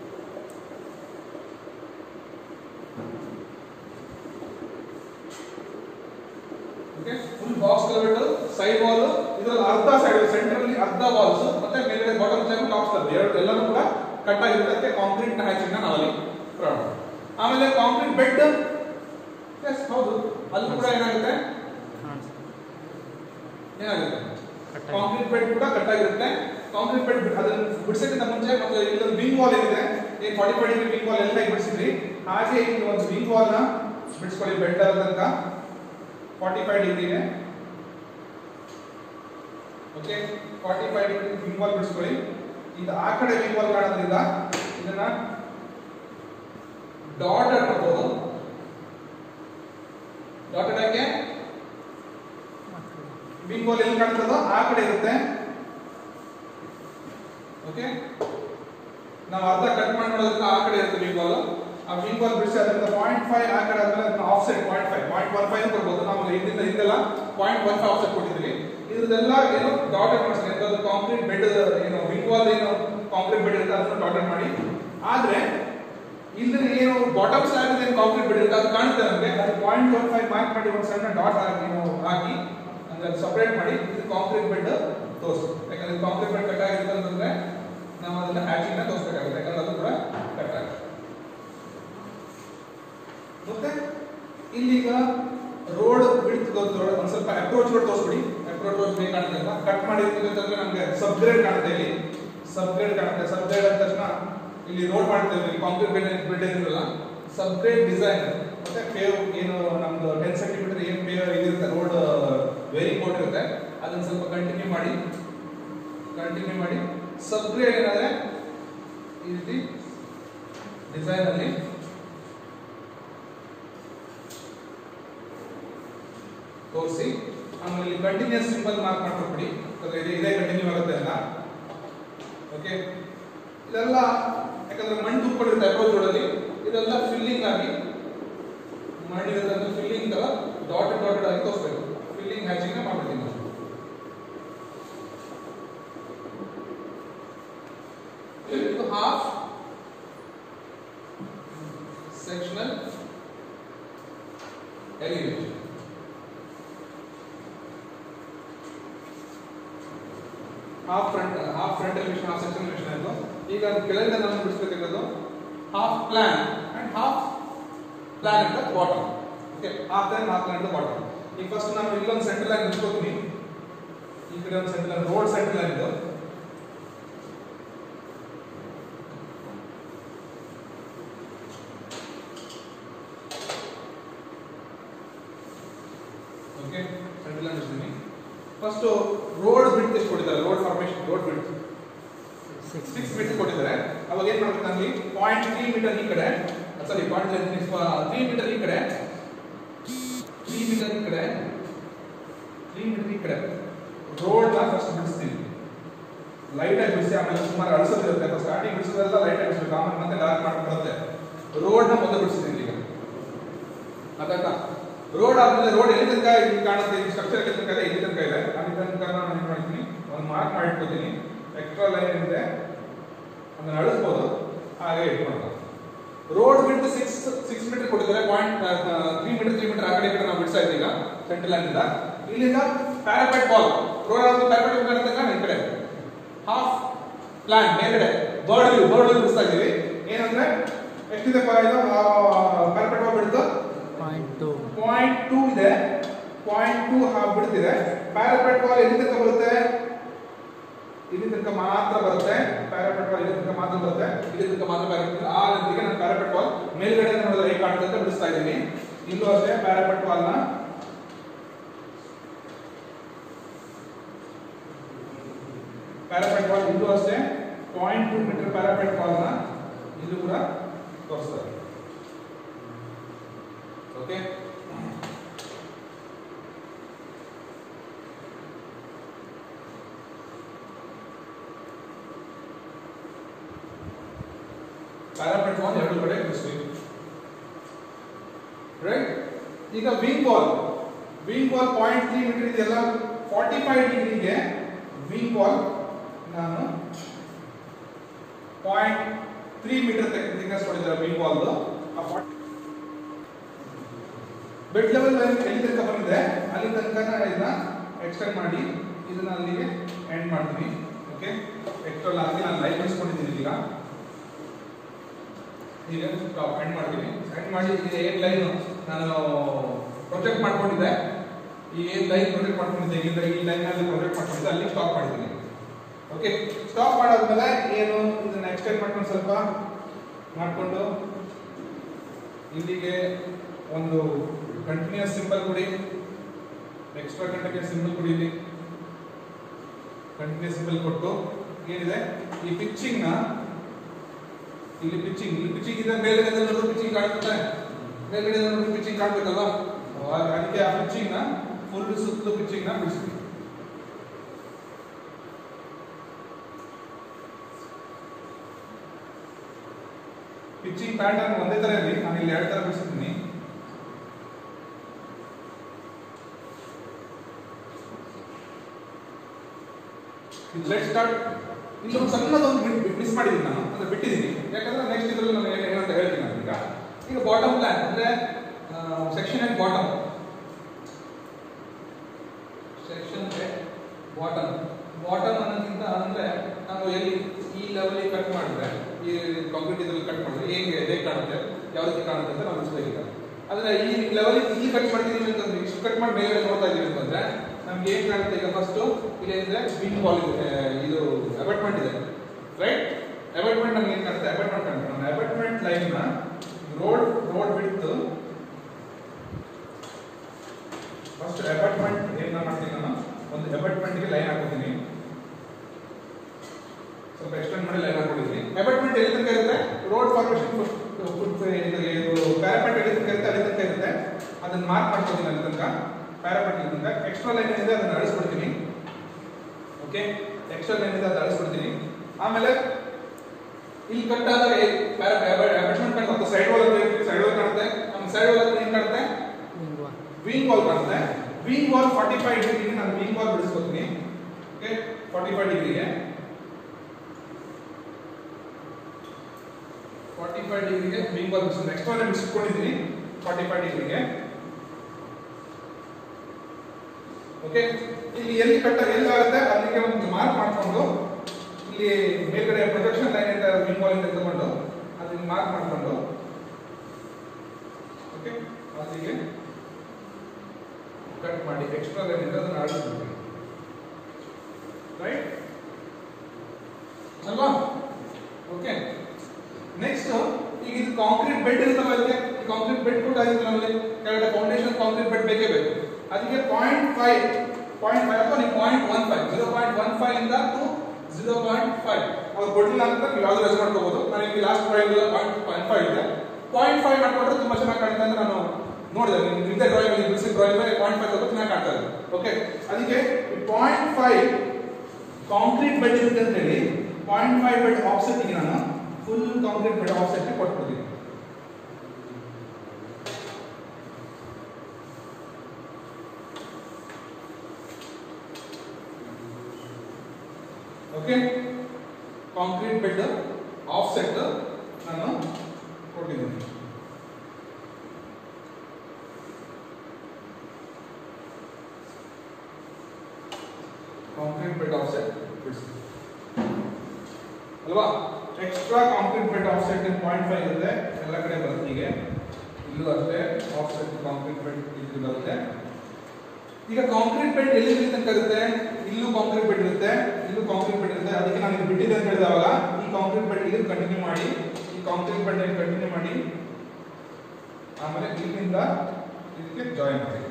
ಓಕೆ ಫುಲ್ ಬಾಕ್ಸ್ ಕಲ್ಬಿಟ್ಟು ಸೈಡ್ ವಾಲ್ ಇದರಲ್ಲಿ ಅರ್ಧ ಸೈಡ್ ಸೆಂಟರ್ ಅಲ್ಲಿ ಅರ್ಧ ವಾಲ್ಸ್ ಮತ್ತೆ ಮೇಲ್ಗಡೆ ಬಾಟಮ್ ಸೈಡ್ ಟಾಪ್ ಸ್ಲಬ್ ಎರಡು ಎಲ್ಲರೂ ಕೂಡ ಕಟ್ ಆಗಿರುತ್ತೆ ಅದಕ್ಕೆ ಕಾಂಕ್ರೀಟ್ ನ ಹ್ಯಾಚಿಂಗ್ ನ ನಾವಲ್ಲಿ ಪ್ರೊವೈಡ್ ಆಮೇಲೆ ಕಾಂಕ್ರೀಟ್ ಬೆಡ್ ಎಸ್ ಹೌದು ಅಲ್ಲಿ ಕೂಡ ಏನಾಗುತ್ತೆ ಕಾಣಿಸುತ್ತೆ ಏನಾಗುತ್ತೆ ಕಟ್ ಆಗಿ. ಕಾಂಕ್ರೀಟ್ ಬೆಡ್ ಕೂಡ ಕಟ್ ಆಗಿರುತ್ತೆ ಕಾಂಕ್ರೀಟ್ ಬೆಡ್ ಅದನ್ನ ಬಿಡಿಸೋಕ್ಕಿಂತ ಮುಂಚೆ ಮತ್ತೆ ಇಲ್ಲೊಂದು ವಿಂಗ್ ವಾಲ್ ಏನಿದೆ ಏನ್ forty five degree wing wall ಎಲ್ಲ ಹೇಗೆ ಬಿಡಿಸಿದ್ರಿ ಹಾಗೆ ಇಲ್ಲಿ ಒಂದು ವಿಂಗ್ ವಾಲ್ ನ ಬಿಡಿಸ್ಕೊಳ್ಳಿ ಬೆಡ್ ತನಕ ಫಾರ್ಟಿ ಫೈವ್ ಡಿಗ್ರಿಗೆ okay forty five degree wing wall ಬಿಡಿಸ್ಕೊಳ್ಳಿ ಇದು ಆ ಕಡೆ ವಿಂಗ್ ವಾಲ್ ಕಾಣೋದ್ರಿಂದ ಇದನ್ನ ಡಾಟೆಡ್ ಮಾಡ್ಬೋದು ಡಾಟೆಡ್ ಆಗಿ ವಿಂಗ್ ವಾಲ್ ಎಲ್ಲಿ ಕಾಣ್ತದೋ ಆ ಕಡೆ ಇರುತ್ತೆ ಓಕೆ ನಾವು ಅರ್ಧ ಕಟ್ ಮಾಡಿ ನೋಡೋದಕ್ಕೆ ಆ ಕಡೆ ಇರುತ್ತೆ ವಿಂಗ್ ವಾಲ್ ಆ ವಿಂಗ್ ವಾಲ್ ಬಿಡಿಸಿ ಅದರಿಂದ ಪಾಯಿಂಟ್ ಫೈವ್ ಆ ಕಡೆ ಆದ್ಮೇಲೆ ಅದನ್ನ offset point five point one five ಕೊಡ್ಬೋದು ನಾವು ಹಿಂದಿಂದ ಹಿಂದೆಲ್ಲ point one five offset ಕೊಟ್ಟಿದ್ವಿ ಇದ್ರದ್ದೆಲ್ಲ ಏನು ಡಾಟೆಡ್ ಮಾಡಿಸ್ತೀನಿ ಅದು ಕಾಂಕ್ರೀಟ್ ಬೆಡ್ ಏನು ವಿಂಗ್ ವಾಲ್ ಏನು ಕಾಂಕ್ರೀಟ್ ಬೆಡ್ ಇರುತ್ತೆ ಅದನ್ನ ಡಾಟೆಡ್ ಮಾಡಿ ಆದ್ರೆ ಇಲ್ಲಿ ಏನು ಬಾಟಮ್ ಸ್ಲ್ಯಾಬ್ ಏನು ಕಾಂಕ್ರೀಟ್ ಬೆಡ್ ಇರುತ್ತೆ ಅದು ಕಾಣುತ್ತೆ ನಮಗೆ ಅದು ಪಾಯಿಂಟ್ ಒನ್ ಫೈವ್ ಮಾರ್ಕ್ ಮಾಡಿ ಒಂದು ಸಣ್ಣ ಡಾಟ್ ಹಾಕಿ ನಾವು ಹಾಕಿ ಅಂದ್ರೆ ಸಪರೇಟ್ ಮಾಡಿ ಇದು ಕಾಂಕ್ರೀಟ್ ಬೆಡ್ ತೋರಿಸಿ ಯಾಕಂದ್ರೆ ಕಾಂಕ್ರೀಟ್ ಬೆಡ್ ಕಟ್ ಆಗಿರುತ್ತೆ ಅಂತಂದ್ರೆ ನಾವು ಅದನ್ನ ಹ್ಯಾಚಿಂಗ್ ನ ತೋರಿಸಬೇಕಾಗುತ್ತೆ ಯಾಕಂದ್ರೆ ಅದು ಕೂಡ ಕಟ್ ಆಗುತ್ತೆ ಮತ್ತೆ ಇಲ್ಲಿಗ ರೋಡ್ ಬಿಡ್ತು ರೋಡ್ ಒಂದ್ ಸ್ವಲ್ಪ ಅಪ್ರೋಚ್ ರೋಡ್ ತೋರಿಸ್ಬಿಡಿ ಅಪ್ರೋಚ್ ರೋಡ್ ಹೇಗೆ ಕಾಣುತ್ತೆ ಅಂತ ಕಟ್ ಮಾಡಿರ್ತೀವಿ ಅಂತಂದ್ರೆ ನಮಗೆ ಸಬ್ ಗ್ರೇಡ್ ಕಾಣುತ್ತೆ ಇಲ್ಲಿ ಸಬ್ ಗ್ರೇಡ್ ಕಾಣುತ್ತೆ ಸಬ್ ಗ್ರೇಡ್ ಅಂದ ತಕ್ಷಣ ಇಲ್ಲಿ ರೋಡ್ ಮಾಡ್ತೇವೆ ಕಾಂಕ್ರೀಟ್ ಬೆಡ್ ಬೆಡ್ ಏನಿರಲ್ಲ ಸಬ್ ಗ್ರೇಡ್ ಡಿಸೈನ್ ಮತ್ತೆ ಪೇವ್ ಏನು ನಮ್ದು ಟೆನ್ ಸೆಂಟಿಮೀಟರ್ ಏನು ಪೇವ್ ಇದಿರುತ್ತೆ ರೋಡ್ ವೆರಿ ಕೋಟ್ ಇರುತ್ತೆ ಅದನ್ನ ಸ್ವಲ್ಪ ಕಂಟಿನ್ಯೂ ಮಾಡಿ ಕಂಟಿನ್ಯೂ ಮಾಡಿ ಸಬ್ ಗ್ರೇಡ್ ಏನಾದ್ರೆ ಈ ರೀತಿ ಡಿಸೈನ್ ಅಲ್ಲಿ ತೋರಿಸಿ ಆಮೇಲೆ ಇಲ್ಲಿ ಕಂಟಿನ್ಯೂಸ್ ಸಿಂಬಲ್ ಮಾರ್ಕ್ ಮಾಡ್ಕೊಟ್ಬಿಡಿ ಯಾಕಂದ್ರೆ ಇದೇ ಇದೇ ಕಂಟಿನ್ಯೂ ಆಗುತ್ತೆ ಅಂತ ಓಕೆ ಇದೆಲ್ಲ ಯಾಕಂದ್ರೆ ಮಣ್ಣು ತುಂಬಿಕೊಂಡಿರುತ್ತೆ ಅಪ್ರೋಚ್ ರೋಡಲ್ಲಿ ಇದೆಲ್ಲ ಫಿಲ್ಲಿಂಗ್ ಆಗಿ ಮಾಡಿರೋದ್ರಿಂದ ಫಿಲ್ಲಿಂಗ್ ತರ ಡಾಟೆಡ್ ಡಾಟೆಡ್ ಆಗಿ ತೋರಿಸ್ಬೇಕು ಫಿಲ್ಲಿಂಗ್ ಹ್ಯಾಚಿಂಗ್ ಮಾಡ್ಬಿಡ್ತೀನಿ ನಾನು ಇದು half sectional elevation half front half front elevation half section elevation ಆಯ್ತು ಈಗ ಅದು ಕೆಳಗಿಂದ ನಾನು ಬಿಡಿಸ್ಬೇಕಿರೋದು half plan and half plan ಅಂತ bottom okay half plan half plan ಅಂತ ಬಾಟಮ್ ಈಗ ಫಸ್ಟ್ ನಾನು ಇಲ್ಲೊಂದು ಸೆಂಟ್ರಲ್ ಲೈನ್ ಬಿಡಿಸ್ಕೋತೀನಿ ಈ ಕಡೆ ಒಂದು central line road central line ಇದು ಓಕೆ ಸೆಂಟ್ರಲ್ ಲೈನ್ ಬಿಡಿಸ್ತೀನಿ ಫಸ್ಟ್ ರೋಡ್ ಬಿಡ್ತ್ ಎಷ್ಟು ಕೊಟ್ಟಿದ್ದಾರೆ road formation road width six six metre ಕೊಟ್ಟಿದ್ದಾರೆ ಅವಾಗ ಏನ್ ಮಾಡ್ಬೇಕು ಅಲ್ಲಿ ಪಾಯಿಂಟ್ ತ್ರೀ ಮೀಟರ್ ಈ ಕಡೆ ಸಾರಿ ಪಾಯಿಂಟ್ ತ್ರೀ ಮೀಟರ್ ಈ ಕಡೆ ತ್ರೀ ಮೀಟರ್ ಈ ಕಡೆ ತ್ರೀ ಮೀಟರ್ ಈ ಕಡೆ ರೋಡ್ ನ ಫಸ್ಟ್ ಬಿಡಿಸ್ತೀನಿ ಲೈಟ್ ಆಗಿ ಬಿಡಿಸಿ ಆಮೇಲೆ ಸುಮಾರು ಅಳಿಸೋದಿರುತ್ತೆ ಅಥವಾ ಸ್ಟಾರ್ಟಿಂಗ್ ಬಿಡಿಸೋದೆಲ್ಲ ಲೈಟ್ ಆಗಿಸ್ಬೇಕು ಆಮೇಲೆ ಮತ್ತೆ ಡಾರ್ಕ್ ಮಾಡ್ಕೊಂಡು ಬರುತ್ತೆ ರೋಡ್ನ ಮೊದಲು ಬಿಡಿಸಿದ್ದೀನಿ ಈಗ ಅದಾಯ್ತಾ ರೋಡ್ ಆದ್ಮೇಲೆ ರೋಡ್ ಎಲ್ಲಿ ತನಕ ಇಲ್ಲಿ ಕಾಣುತ್ತೆ ಈ ಸ್ಟ್ರಕ್ಚರ್ ಎಲ್ಲಿ ತನಕ ಇದೆ ಇಲ್ಲಿ ತನಕ ಇದೆ ಅಲ್ಲಿ ತನಕ ನಾನು ಏನು ಮಾಡ್ತೀನಿ ಒಂದು ಮಾರ್ಕ್ ಮಾಡಿ ಇಟ್ಕೋತೀನಿ ಎಕ್ಸ್ಟ್ರಾ ಲೈನ್ ಇದೆ ಅದನ್ನ ಅಳಿಸ್ಬೋದು ಹಾಗೆ ಇಟ್ಕೊಂಡು ರೋಡ್ ಬಿಟ್ಟು ಸಿಕ್ಸ್ ಸಿಕ್ಸ್ ಮೀಟರ್ ಕೊಟ್ಟಿದ್ದಾರೆ point three metre three metre ಆ ಕಡೆ ಈ ಕಡೆ ನಾವು ಬಿಡ್ತಾ ಇದ್ದೀವಿ ಈಗ ಸೆಂಟ್ರಲ್ ಲೈನ್ ಇಂದ ಇಲ್ಲಿಂದ ಪ್ಯಾರಾಪೆಟ್ ಬಾಲ್ ರೋಡ್ ಆದ್ಮೇಲೆ ಪ್ಯಾರಾಪೆಟ್ ಕಾಣುತ್ತೆ ಈ ಕಡೆ ಹಾಫ್ ಪ್ಲಾನ್ ಮೇಲ್ಗಡೆ ಬರ್ಡ್ ವ್ಯೂ ಬರ್ಡ್ ವ್ಯೂ ಬಿಡಿಸ್ತಾ ಇದೀವಿ ಏನಂದ್ರೆ ಎಷ್ಟಿದೆ ಪ- ಇದು parapet wall width point two point two ಇದೆ ಪಾಯಿಂಟ್ ಟೂ ಹಾಫ್ ಬಿಡ್ತಿದೆ ಪ್ಯಾರಾಪೆಟ್ ಬಾಲ್ ಎಲ್ಲಿ ತನಕ ಬರುತ್ತೆ ಇಲ್ಲಿ ತನಕ ಮಾತ್ರ ಬರುತ್ತೆ ಪ್ಯಾರಾಪೆಟ್ ಬಾಲ್ ಇಲ್ಲಿ ತನಕ ಮಾತ್ರ ಬರುತ್ತೆ ಇಲ್ಲಿ ತನಕ ಮಾತ್ರ ಪ್ಯಾರಾಪೆಟ್ ಆ ರೀತಿಗೆ ನಾನು ಪ್ಯಾರಾಪೆಟ್ ಬಾಲ್ ಮೇಲ್ಗಡೆ ನೋಡಿದ್ರೆ ಹೇಗೆ ಕಾಣುತ್ತೆ ಅಂತ ಬಿಡಿಸ್ತಾ ಇದ್ದೀನಿ ಇಲ್ಲೂ ಅಷ್ಟೇ ಪ್ಯಾರಾಪೆಟ್ ಬಾಲ್ ನ ಪ್ಯಾರಾಪೆಟ್ ಬಾಲ್ ಇಲ್ಲೂ ಅಷ್ಟೇ point two metre parapet wall ನ ಇಲ್ಲೂ ಕೂಡ ತೋರಿಸ್ತಾರೆ ಓಕೆ ಪ್ಯಾರಾಪೆಟ್ ಬಾಲ್ ಎರಡು ಕಡೆ ಬಿಡಿಸ್ಬೇಕು ರೈಟ್ ಈಗ wing wall wing wall point three metre ಇದೆಯಲ್ಲ ಫಾರ್ಟಿ ಫೈವ್ ಡಿಗ್ರಿಗೆ ವಿಂಗ್ ಬಾಲ್ ನಾನು ಪಾಯಿಂಟ್ ತ್ರೀ ಮೀಟರ್ ಥಿಕ್ನೆಸ್ ಕೊಟ್ಟಿದ್ದಾರೆ ವಿಂಗ್ ಬಾಲ್ದು ಆ ಬೆಡ್ ಲೆವೆಲ್ ಎಲ್ಲಿ ತನಕ ಬಂದಿದೆ ಅಲ್ಲಿ ತನಕ ನಾನು ಇದನ್ನ ಎಕ್ಸ್ಟೆಂಡ್ ಮಾಡಿ ಇದನ್ನ ಅಲ್ಲಿಗೆ ಎಂಡ್ ಮಾಡ್ತೀನಿ ಓಕೆ ಎಕ್ಸ್ಟ್ರಾ ಆಗಿ ನಾನು ಲೈನ್ ಬಿಡಿಸ್ಕೊಂಡಿದ್ದೀನಿ ಈಗ ಈಗ ಸ್ಟಾಪ್ ಎಂಡ್ ಮಾಡ್ತೀನಿ ಎಂಡ್ ಮಾಡಿ ಈಗ ಏನ್ ಲೈನ್ ನಾನು ಪ್ರೊಜೆಕ್ಟ್ ಮಾಡ್ಕೊಂಡಿದ್ದೆ ಈ ಏನ್ ಲೈನ್ ಪ್ರೊಜೆಕ್ಟ್ ಮಾಡ್ಕೊಂಡಿದ್ದೆ ಈಗ ಈ ಲೈನ್ ಅಲ್ಲಿ ಪ್ರೊಜೆಕ್ಟ್ ಮಾಡ್ಕೊಂಡಿದ್ದೆ ಅಲ್ಲಿ ಸ್ಟಾಪ್ ಮಾಡಿದ್ದೀನಿ ಓಕೆ ಸ್ಟಾಪ್ ಮಾಡಾದ್ಮೇಲೆ ಏನು ಇದನ್ನ ಎಕ್ಸ್ಟೆಂಡ್ ಮಾಡ್ಕೊಂಡು ಸ್ವಲ್ಪ ಮಾಡ್ಕೊಂಡು ಇಲ್ಲಿಗೆ ಒಂದು ಕಂಟಿನ್ಯೂಸ್ ಸಿಂಬಲ್ ಕೊಡಿ ಎಕ್ಸ್ಟ್ರಾ ಕಂಟಿನ್ಯೂಸ್ ಸಿಂಬಲ್ ಕೊಡಿ ಇಲ್ಲಿ ಕಂಟಿನ್ಯೂಸ್ ಸಿಂಬಲ್ ಕೊಟ್ಟು ಏನಿದೆ ಈ ಪಿಚ್ಚಿಂಗ್ ನ ಇಲ್ಲಿ ಪಿಚ್ಚಿಂಗ್ ಇಲ್ಲಿ ಪಿಚ್ಚಿಂಗ್ ಇದೆ ಮೇಲ್ಗಡೆ ನೋಡಿದ್ರೆ ಪಿಚ್ಚಿಂಗ್ ಕಾಣುತ್ತೆ ಮೇಲ್ಗಡೆ ನೋಡಿದ್ರೆ ಪಿಚ್ಚಿಂಗ್ ಕಾಣ್ಬೇಕಲ್ವಾ ಅವಾಗ ಅದಕ್ಕೆ ಆ ಪಿಚ್ಚಿಂಗ್ ನ ಫುಲ್ ಸುತ್ತಲೂ ಪಿಚ್ಚಿಂಗ್ ನ ಬಿಡಿಸ್ತೀವಿ ಪಿಚ್ಚಿಂಗ್ ಪ್ಯಾಟರ್ನ್ ಒಂದೇ ತರ ಇರಲಿ ನಾನು ಇಲ್ಲಿ ಎರಡು ತರ ಬಿಡಿಸಿದ್ದೀನಿ ಲೆಟ್ ಸ್ಟಾರ್ಟ್ ಇಲ್ಲೊಂದು ಸಣ್ಣದೊಂದು ಮಿಸ್ ಮಾಡಿದ್ದೀನಿ ನಾನು ಅಂದ್ರೆ ಬಿಟ್ಟಿದ್ದೀನಿ ಯಾಕಂದ್ರೆ ನೆಕ್ಸ್ಟ್ ಇದ್ರಲ್ಲಿ ನಾನು ಏನು ಏನಂತ ಹೇಳ್ತೀನಿ ನಾನು ಈಗ ಈಗ ಬಾಟಮ್ ಪ್ಲಾನ್ ಅಂದ್ರೆ section and bottom section bottom bottom ಅನ್ನೋದಕ್ಕಿಂತ ಅಂದ್ರೆ ನಾನು ಎಲ್ಲಿ ಈ ಲೆವೆಲ್ ಕಟ್ ಮಾಡಿದ್ರೆ ಈ ಕಾಂಕ್ರೀಟ್ ಇದ್ರಲ್ಲಿ ಕಟ್ ಮಾಡಿದ್ರೆ ಹೇಗೆ ಹೇಗೆ ಕಾಣುತ್ತೆ ಯಾವ ರೀತಿ ಕಾಣುತ್ತೆ ಅಂತ ನಾವು ಬಿಡಿಸ್ಬೇಕೀಗ ಆದ್ರೆ ಈ ಲೆವೆಲ್ ಇಲ್ಲಿ ಕಟ್ ಮಾಡ್ತಿದೀವಿ ಅಂತಂದ್ರೆ ಇಷ್ಟು ಕಟ್ ಮಾಡಿ ಮೇಲ್ಗಡೆ ನೋಡ್ತಾ ಇದೀವಿ ಅಂತಂದ್ರೆ ನಮ್ಗೆ ಏನ್ ಕಾಣುತ್ತೆ ಈಗ ಫಸ್ಟ್ ಇಲ್ಲಿ ಏನಿದೆ ವಿಂಗ್ ಬಾಲ್ ಇದೆ ಇದು ಅಬಟ್ಮೆಂಟ್ ಇದೆ ರೈಟ್ ಅಬಟ್ಮೆಂಟ್ ನಮ್ಗೆ ಏನ್ ಕಾಣುತ್ತೆ ಅಬಟ್ಮೆಂಟ್ ಕಾಣುತ್ತೆ ನಾನು ಅಬಟ್ಮೆಂಟ್ ಲೈನ್ ನ road road width first abutment ಏನ್ ಮಾಡ್ತೀನಿ ನಾನು ಒಂದು ಅಬಟ್ಮೆಂಟ್ ಗೆ ಲೈನ್ ಹಾಕೋತೀನಿ ಸ್ವಲ್ಪ ಎಕ್ಸ್ಟೆಂಡ್ ಮಾಡಿ ಲೈನ್ ಹಾಕೊಂಡಿದ್ದೀನಿ ಅಬಟ್ಮೆಂಟ್ ಎಲ್ಲಿ ತನಕ ಇರುತ್ತೆ ರೋಡ್ ಫಾರ್ಮೇಶನ್ ಇದು ಪ್ಯಾರಾಪೆಟ್ ಎಲ್ಲಿ ತನಕ ಇರುತ್ತೆ ಅಲ್ಲಿ ತನಕ ಇರುತ್ತೆ ಅದನ್ನ ಮಾರ್ಕ್ ಮಾಡ್ಕೊತೀನಿ ಅಲ್ಲಿ ತನಕ ಪ್ಯಾರಾಪೆಟ್ ಇಲ್ಲಿ ತನಕ ಎಕ್ಸ್ಟ್ರಾ ಲೈನ್ ಏನಿದೆ ಅದನ್ನ ಅಳಿಸ್ಬಿಡ್ತೀನಿ ಓಕೆ ಎಕ್ಸ್ಟ್ರಾ ಲೈನ್ ಇದೆ ಅದನ್ನ ಅಳಿಸ್ಬಿಡ್ತೀನಿ ಆಮೇಲೆ ಇಲ್ಲಿ ಕಟ್ ಆದಾಗ ಅಬಟ್ಮೆಂಟ್ ಕಾಣುತ್ತೆ ಸೈಡ್ ವಾಲ್ ಸೈಡ್ ವಾಲ್ ಕಾಣುತ್ತೆ ನಮ್ಮ ಸೈಡ್ ವಾಲ್ ಏನ್ ಕಾಣುತ್ತೆ ವಿಂಗ್ ಒನ್ ವಿಂಗ್ ವಾಲ್ ಕಾಣುತ್ತೆ ವಿಂಗ್ ವಾಲ್ ಫಾರ್ಟಿ ಫೈವ್ ಡಿಗ್ರಿಗೆ ನಾನು ವಿಂಗ್ ವಾಲ್ ಬಿಡಿಸ್ಕೊತೀನಿ ಓಕೆ ಫಾರ್ಟಿ ಫೈವ್ ಡಿಗ್ರಿಗೆ ಫಾರ್ಟಿ ಫೈವ್ ಡಿಗ್ರಿಗೆ ವಿಂಗ್ ವಾಲ್ ಬಿಡಿಸ್ ನೆಕ್ಸ್ಟ್ ವಾಲ್ ಬಿಡಿಸ್ಕೊಂಡಿದ್ದೀನಿ ಫಾರ್ಟಿ ಫೈವ್ ಡಿಗ್ರಿಗೆ ಓಕೆ ಇಲ್ಲಿ ಎಲ್ಲಿ ಕಟ್ಟ ಎಲ್ಲಿ ಆಗುತ್ತೆ ಅಲ್ಲಿಗೆ ಒಂದು ಮಾರ್ಕ್ ಮಾಡ್ಕೊಂಡು ಇಲ್ಲಿ ಮೇಲ್ಗಡೆ ಪ್ರೊಜೆಕ್ಷನ್ ಲೈನ್ ಅಂತ ವಿಂಗ್ ವಾಲ್ ಇಂದ ತಗೊಂಡು ಅದನ್ನ ಮಾರ್ಕ್ ಮಾಡ್ಕೊಂಡು ಓಕೆ ಅಲ್ಲಿಗೆ ಕಟ್ ಮಾಡಿ ಎಕ್ಸ್ಟ್ರಾ ಲೈನ್ ಇದೆ ಅದನ್ನ ಆಡಿಸ್ಬಿಡ್ತೀನಿ ರೈಟ್ ಅಲ್ವಾ ಓಕೆ ನೆಕ್ಸ್ಟ್ ಈಗ ಇದು ಕಾಂಕ್ರೀಟ್ ಬೆಡ್ ಇರುತ್ತಲ್ಲ ಇದಕ್ಕೆ ಕಾಂಕ್ರೀಟ್ ಬೆಡ್ ಕೂಡ ಆಗಿತ್ತು ನಮ್ಮಲ್ಲಿ ಕೆಳಗಡೆ ಫೌಂಡೇಶನ್ ಕಾಂಕ್ರೀಟ್ ಬೆಡ್ ಬೇಕೇ ಬೇಕು ಅದಕ್ಕೆ ಪಾಯಿಂಟ್ ಫೈವ್ ಪಾಯಿಂಟ್ ಫೈವ್ ಅಥವಾ ನೀವು point one five zero point one five ಇಂದ ಟು ಜೀರೋ ಪಾಯಿಂಟ್ ಫೈವ್ ಅವ್ರು ಕೊಟ್ಟಿಲ್ಲ ಅಂತ ನೀವು ಯಾವ್ದು ರೆಸ್ ಮಾಡ್ಕೋಬಹುದು ನಾನು ಇಲ್ಲಿ last drawing point point five ಇದೆ ಪಾಯಿಂಟ್ ಫೈವ್ ಮಾಡ್ಕೊಂಡ್ರೆ ತುಂಬಾ ಚೆನ್ನಾಗಿ ಕಾಣುತ್ತೆ ಅಂತ ನಾನು ನೋಡಿದೆ ನಿಮ್ದೇ ಡ್ರಾಯಿಂಗ್ ಅಲ್ಲಿ ಬಿಡಿಸಿ ಡ್ರಾಯಿಂಗ್ ಮೇಲೆ ಪಾಯಿಂಟ್ ಫೈವ್ ತಗೊಂಡು ಚೆನ್ನಾಗಿ ಕಾಣ್ತಾ ಇದೆ ಓಕೆ ಅದಕ್ಕೆ ಪಾಯಿಂಟ್ ಫೈವ್ ಕಾಂಕ್ರೀಟ್ ಬೆಡ್ ಇರುತ್ತೆ ಅಂತ ಹೇಳಿ ಪಾಯಿಂಟ್ ಫೈವ್ ಬೆಡ್ ಆಫ್ಸೆಟ್ಗೆ ನಾನು ಫುಲ್ ಕಾಂಕ್ರೀಟ್ ಬೆಡ್ ಆಫ್ಸೆಟ್ಗೆ ಕೊಟ್ಬಿಡ್ತೀನಿ ಓಕೆ ಕಾಂಕ್ರೀಟ್ ಬೆಡ್ ಆಫ್ಸೆಟ್ ನಾನು ಕೊಟ್ಟಿದ್ದೀನಿ ಕಾಂಕ್ರೀಟ್ ಬೆಡ್ ಆಫ್ಸೆಟ್ ಬಿಡಿಸಿ ಅಲ್ವಾ extra concrete bed offset point five ಇರುತ್ತೆ ಎಲ್ಲ ಕಡೆ ಬರುತ್ತೆ ಹೀಗೆ ಇಲ್ಲೂ ಅಷ್ಟೇ ಆಫ್ಸೆಟ್ ಕಾಂಕ್ರೀಟ್ ಬೆಡ್ ಇದು ಬರುತ್ತೆ ಈಗ ಕಾಂಕ್ರೀಟ್ ಬೆಡ್ ಎಲ್ಲಿ ತನಕ ಇರುತ್ತೆ ಇಲ್ಲೂ ಕಾಂಕ್ರೀಟ್ ಬೆಡ್ ಇರುತ್ತೆ ಇಲ್ಲೂ ಕಾಂಕ್ರೀಟ್ ಬೆಡ್ ಇರುತ್ತೆ ಅದಕ್ಕೆ ನಾನು ಇದು ಬಿಟ್ಟಿದ್ದೆ ಅಂತ ಹೇಳಿದವಾಗ ಈ ಕಾಂಕ್ರೀಟ್ ಬೆಡ್ ಇಲ್ಲಿ ಕಂಟಿನ್ಯೂ ಮಾಡಿ ಈ ಕಾಂಕ್ರೀಟ್ ಬೆಡ್ ಕಂಟಿನ್ಯೂ ಮಾಡಿ ಆಮೇಲೆ ಇಲ್ಲಿಂದ ಇದಕ್ಕೆ ಜಾಯಿನ್ ಮಾಡಿ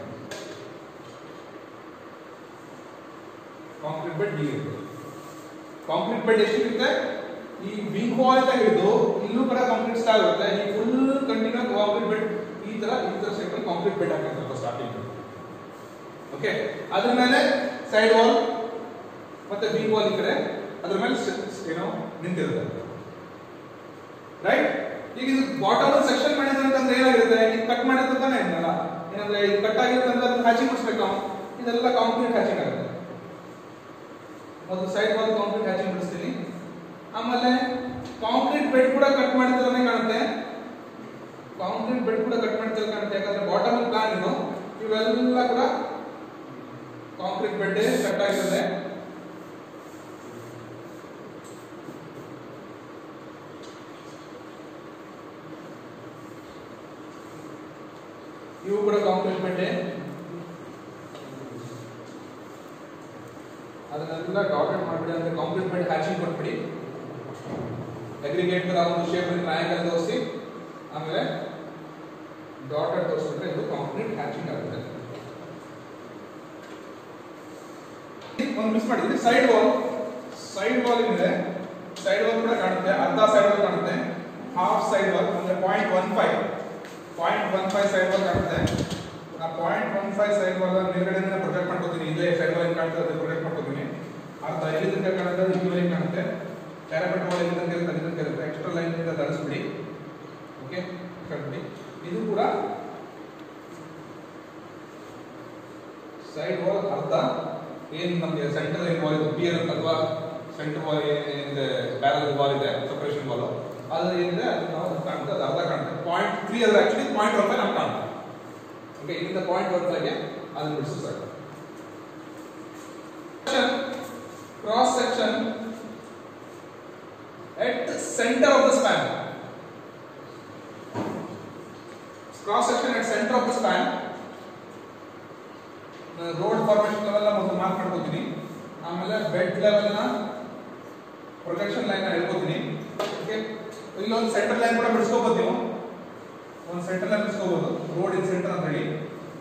ಕಾಂಕ್ರೀಟ್ ಬೆಡ್ ಹೀಗಿರುತ್ತೆ ಕಾಂಕ್ರೀಟ್ ಬೆಡ್ ಎಷ್ಟಿರುತ್ತೆ ಈ ವಿಂಗ್ ವಾಲ್ ಇಂದ ಹಿಡಿದು ಇಲ್ಲೂ ಕೂಡ ಕಾಂಕ್ರೀಟ್ ಸ್ಟಾರ್ ಇರುತ್ತೆ ಈ ಫುಲ್ ಕಂಟಿನ್ಯೂ ಕಾಂಕ್ರೀಟ್ ಬೆಡ್ ಈ ತರ ಈ ತರ ಸೆಟ್ ಕಾಂಕ್ರೀಟ್ ಬೆಡ್ ಹಾಕಿರ್ತಾರೆ ಸ್ಟಾರ್ಟಿಂಗ್ ಓಕೆ ಅದ್ರ ಮೇಲೆ ಸೈಡ್ ವಾಲ್ ಮತ್ತೆ ವಿಂಗ್ ವಾಲ್ ಈ ಕಡೆ ಅದ್ರ ಮೇಲೆ ಸ- ಏನೋ ನಿಂತಿರುತ್ತೆ ರೈಟ್ ಈಗ ಇದು ಬಾಟಮ್ ಸೆಕ್ಷನ್ ಮಾಡಿದ್ರೆ ಅಂತಂದ್ರೆ ಏನಾಗಿರುತ್ತೆ ಈಗ ಕಟ್ ಮಾಡಿದ್ರೆ ತಾನೇ ಇದನ್ನಲ್ಲ ಏನಂದ್ರೆ ಇದು ಕಟ್ ಆಗಿರುತ್ತೆ ಅಂದ್ರೆ ಅದನ್ನ ಹ್ಯಾಚಿಂಗ್ ಮಾಡಿಸ್ಬೇಕು ನಾವು ಇದೆಲ್ಲ ಕಾಂಕ್ರೀಟ್ ಹ್ಯಾಚಿಂಗ್ ಆಗುತ್ತೆ ಮೊದಲು ಸೈಡ್ ವಾಲ್ ಕಾಂಕ್ರೀಟ್ ಹ್ಯಾಚಿಂಗ್ ಬಿಡಿಸ್ತೀನಿ ಆಮೇಲೆ ಕಾಂಕ್ರೀಟ್ ಬೆಡ್ ಕೂಡ ಕಟ್ ಮಾಡಿದ್ರೆ ಕಾಣುತ್ತೆ ಕಾಂಕ್ರೀಟ್ ಬೆಡ್ ಕೂಡ ಕಟ್ ಮಾಡಿದ್ರೆ ಕಾಣುತ್ತೆ ಯಾಕಂದ್ರೆ ಬಾಟಮ್ ಪ್ಲಾನ್ ಇದು ಇವೆಲ್ಲ ಕೂಡ ಕಾಂಕ್ರೀಟ್ ಬೆಡ್ ಕಟ್ ಆಗಿರುತ್ತೆ ಇವು ಕೂಡ ಕಾಂಕ್ರೀಟ್ ಬೆಡ್ ಅದನ್ನೆಲ್ಲ ಡಾಟೆಡ್ ಮಾಡ್ಬಿಡಿ ಅಂದ್ರೆ ಕಾಂಕ್ರೀಟ್ ಬೆಡ್ ಹ್ಯಾಚಿಂಗ್ ಕೊಟ್ಬಿಡಿ ಅಗ್ರಿಗೇಟ್ ತರ ಒಂದು ಶೇಪ್ ಟ್ರಯಾಂಗಲ್ ತೋರಿಸಿ ಆಮೇಲೆ ಡಾಟೆಡ್ ತೋರಿಸ್ಬಿಟ್ರೆ ಇದು ಕಾಂಕ್ರೀಟ್ ಹ್ಯಾಚಿಂಗ್ ಆಗುತ್ತೆ ಒಂದು ಮಿಸ್ ಮಾಡಿದ್ರಿ ಸೈಡ್ ವಾಲ್ ಸೈಡ್ ವಾಲ್ ಇದೆ ಸೈಡ್ ವಾಲ್ ಕೂಡ ಕಾಣುತ್ತೆ ಅರ್ಧ ಸೈಡ್ ವಾಲ್ ಕಾಣುತ್ತೆ ಹಾಫ್ ಸೈಡ್ ವಾಲ್ ಅಂದ್ರೆ point one five point one five side wall ಕಾಣುತ್ತೆ ಆ point one five side wall ಮೇಲ್ಗಡೆಯಿಂದ ಪ್ರೊಜೆಕ್ಟ್ ಮಾಡ್ಕೋತೀನಿ ಇಲ್ಲೇ ಸೈಡ್ ವಾಲ್ ಕಾಣ್ತದೆ ಅದು ಪ್ರೊಜೆಕ್ಟ್ ಮಾಡ್ಕೋತೀನಿ ಅರ್ಧ ಇಲ್ಲಿ ತನಕ ಕಾಣುತ್ತೆ ಅದು ಇಲ್ಲಿ ಕಾಣುತ್ತೆ ಪ್ಯಾರಾಪೆಟ್ ವಾಲ್ ಇಲ್ಲಿ ತನಕ ಇರುತ್ತೆ ಅಲ್ಲಿ ತನಕ ಇರುತ್ತೆ ಎಕ್ಸ್ಟ್ರಾ ಲೈನ್ ಇಂದ ಧರಿಸ್ಬಿಡಿ ಓಕೆ ಕಟ್ಬಿಡಿ ಇದು ಕೂಡ ಸೈಡ್ ವಾಲ್ ಅರ್ಧ ಏನು ನಮಗೆ ಸೆಂಟರ್ ಏನು ವಾಲ್ ಇದೆ ಪಿಯರ್ ಅಥವಾ ಸೆಂಟರ್ ವಾಲ್ ಏನಿದೆ ಪ್ಯಾರಲ್ ವಾಲ್ ಇದೆ ಸಪರೇಷನ್ ವಾಲ್ ಅದು ಏನಿದೆ ಅದು ನಾವು ಕಾಣುತ್ತೆ ಅದು ಅರ್ಧ ಕಾಣುತ್ತೆ ಪಾಯಿಂಟ್ ತ್ರೀ ಅಲ್ಲ ಆಕ್ಚುಲಿ ಪಾಯಿಂಟ್ ಒನ್ ಫೈವ್ ನಮ್ಗೆ ಕಾಣುತ್ತೆ ಓಕೆ ಇಲ್ಲಿಂದ ಪಾಯಿಂಟ್ ಒನ್ ಫೈವ್ಗೆ ಅದನ್ನು ಬಿಡಿಸಿ ಸಾಕು cross section at centre of the span cross section at centre of the span road formation level ಮೊದಲು ಮಾರ್ಕ್ ಮಾಡ್ಕೋತೀನಿ ಆಮೇಲೆ ಬೆಡ್ ಲೆವೆಲ್ ನ ಪ್ರೊಜೆಕ್ಷನ್ ಲೈನ್ ನ ಹೇಳ್ಕೋತೀನಿ ಓಕೆ ಇಲ್ಲೊಂದು ಸೆಂಟರ್ ಲೈನ್ ಕೂಡ ಬಿಡಿಸ್ಕೋಬಹುದು ನೀವು ಒಂದು ಸೆಂಟರ್ ಲೈನ್ ಬಿಡಿಸ್ಕೋಬಹುದು ರೋಡ್ ಇನ್ ಸೆಂಟರ್ ಅಂತ ಹೇಳಿ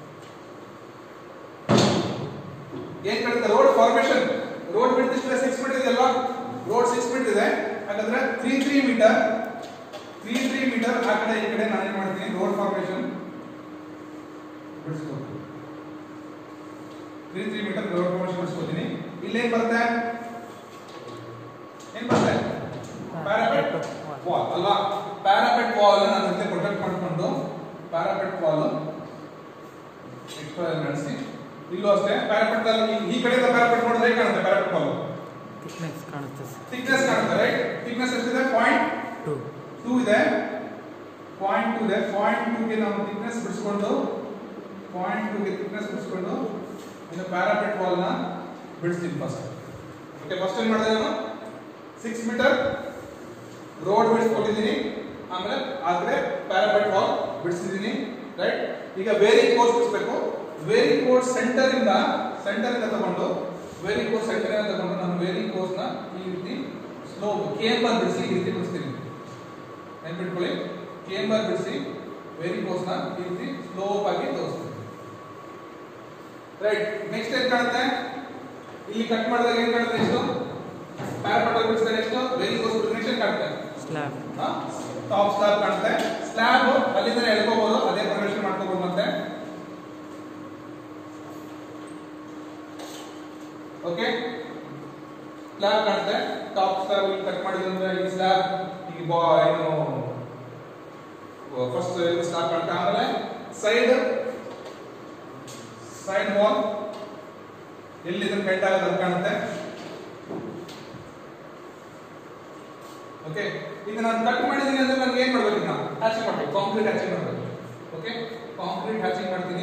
ಏನ್ ಕಾಣುತ್ತೆ road formation road width distance six metre ಇದೆಯಲ್ಲ ರೋಡ್ ಸಿಕ್ಸ್ ಮೀಟರ್ ಇದೆ ಹಾಗಾದ್ರೆ three three metre three three metre ಆ ಕಡೆ ಈ ಕಡೆ ನಾನು ಏನ್ ಮಾಡ್ತೀನಿ ರೋಡ್ ಫಾರ್ಮೇಶನ್ ಬಿಡಿಸ್ಕೋತೀನಿ three three metre road formation ಬಿಡಿಸ್ಕೋತೀನಿ ಇಲ್ಲೇನ್ ಬರುತ್ತೆ ಏನ್ ಬರುತ್ತೆ ಪ್ಯಾರಾಪೆಟ್ ವಾಲ್ ಅಲ್ವಾ ಪ್ಯಾರಾಪೆಟ್ ವಾಲ್ ನಾನು ಜೊತೆ ಪ್ರೊಟೆಕ್ಟ್ ಮಾಡ್ಕೊಂಡು ಪ್ಯಾರಾಪೆಟ್ ವಾಲ್ ಎಕ್ಸ್ಟ್ರಾ ನಡೆಸಿ ಇಲ್ಲೂ ಅಷ್ಟೇ ಪ್ಯಾರಾಪೆಟ್ ಅಲ್ಲಿ ಈ ಕಡೆಯಿಂದ ಪ್ಯಾರಾಪೆಟ್ ನೋಡಿದ್ರೆ ಹೇಗೆ ಕಾಣುತ್ತೆ ಪ್ಯಾರಾಪೆಟ್ ವಾಲ್ ಥಿಕ್ನೆಸ್ ಕಾಣುತ್ತೆ ಸರ್ ಥಿಕ್ನೆಸ್ ಕಾಣುತ್ತೆ ರೈಟ್ ಥಿಕ್ನೆಸ್ ಎಷ್ಟಿದೆ ಪಾಯಿಂಟ್ ಟು ಟೂ ಇದೆ ಪಾಯಿಂಟ್ ಟೂ ಇದೆ ಪಾಯಿಂಟ್ ಟೂಗೆ ನಾವು ಥಿಕ್ನೆಸ್ ಬಿಡಿಸ್ಕೊಂಡು ಪಾಯಿಂಟ್ ಟೂಗೆ ಥಿಕ್ನೆಸ್ ಬಿಡಿಸ್ಕೊಂಡು ಇನ್ನು ಪ್ಯಾರಾಪೆಟ್ ವಾಲ್ನ ಬಿಡಿಸ್ತೀನಿ ಫಸ್ಟ್ ಓಕೆ ಫಸ್ಟ್ ಏನು ಮಾಡಿದೆ ನಾನು ಸಿಕ್ಸ್ ಮೀಟರ್ ರೋಡ್ ಬಿಡಿಸ್ಕೊಂಡಿದ್ದೀನಿ ಆಮೇಲೆ ಆ ಕಡೆ ಪ್ಯಾರಾಪೆಟ್ ವಾಲ್ ಬಿಡಿಸಿದ್ದೀನಿ ರೈಟ್ ಈಗ ವೇರಿ ಕೋರ್ಸ್ ಬಿಡಿಸ್ಬೇಕು ವೇರಿ ಕೋರ್ಸ್ ಸೆಂಟರ್ ಇಂದ ಸೆಂಟರ್ ಇಂದ ತಗೊಂಡು ವೇರಿ ಕೋರ್ಸ್ ಸೆಂಟರ್ ಇಂದ ತಗೊಂಡು ನಾನು ವೇರಿ ಕೋರ್ಸ್ ನ ಈ ರೀತಿ ಸ್ಲೋ ಕೇಬಲ್ ಬಿಡಿಸಿ ಈ ರೀತಿ ಬಿಡಿಸ್ತೀನಿ ನೆನ್ಪಿಟ್ಕೊಳ್ಳಿ ಕೇಬಲ್ ಬಿಡಿಸಿ ವೇರಿ ಕೋರ್ಸ್ ನ ಈ ರೀತಿ ಸ್ಲೋಪ್ ಆಗಿ ತೋರಿಸ್ತೀನಿ ರೈಟ್ ನೆಕ್ಸ್ಟ್ ಏನ್ ಕಾಣುತ್ತೆ ಇಲ್ಲಿ ಕಟ್ ಮಾಡಿದಾಗ ಏನ್ ಕಾಣುತ್ತೆ ಎಷ್ಟು ಪ್ಯಾರಾಪೆಟ್ ಬಿಡಿಸಿದಾಗ ಎಷ್ಟು ವೇರಿ ಕೋರ್ಸ್ ನೆಕ್ಸ್ಟ್ ಏನ್ ಕಾಣುತ್ತೆ ಸ್ಲ್ಯಾಬ್ ಟಾಪ್ ಸ್ಲ್ಯಾಬ್ ಕಾಣುತ್ತೆ ಸ್ಲ್ಯಾಬ್ ಅಲ್ಲಿಂದ ಎಳ್ಕೋಬಹುದು ಅದೇ ಪ್ರೊಡಕ್ಷನ್ ಮಾಡ್ಕೋಬಹುದು ಮತ್ತೆ ಓಕೆ ಸ್ಲ್ಯಾಬ್ ಕಾಣುತ್ತೆ ಟಾಪ್ ಸ್ಲ್ಯಾಬ್ ಕಟ್ ಮಾಡಿದ್ರೆ ಈ ಸ್ಲ್ಯಾಬ್ ಈ ಬಾ ಏನು ಫಸ್ಟ್ ಸ್ಲ್ಯಾಬ್ ಕಾಣುತ್ತೆ ಆಮೇಲೆ ಸೈಡ್ ಸೈಡ್ ವಾಲ್ ಎಲ್ಲಿ ಇದನ್ನ ಬೆಂಡ್ ಆಗೋದು ಅದು ಕಾಣುತ್ತೆ ಓಕೆ ಈಗ ನಾನು ಕಟ್ ಮಾಡಿದ್ದೀನಿ ಅಂದ್ರೆ ನನಗೆ ಏನ್ ಮಾಡ್ಬೇಕು ಈಗ ಹ್ಯಾಚಿಂಗ್ ಮಾಡ್ಬೇಕು ಕಾಂಕ್ರೀಟ್ ಹ್ಯಾಚಿಂಗ್ ಮಾಡ್ಬೇಕು ಓಕೆ ಕಾಂಕ್ರೀಟ್ ಹ್ಯಾಚಿಂಗ್ ಮಾಡ್ತೀನಿ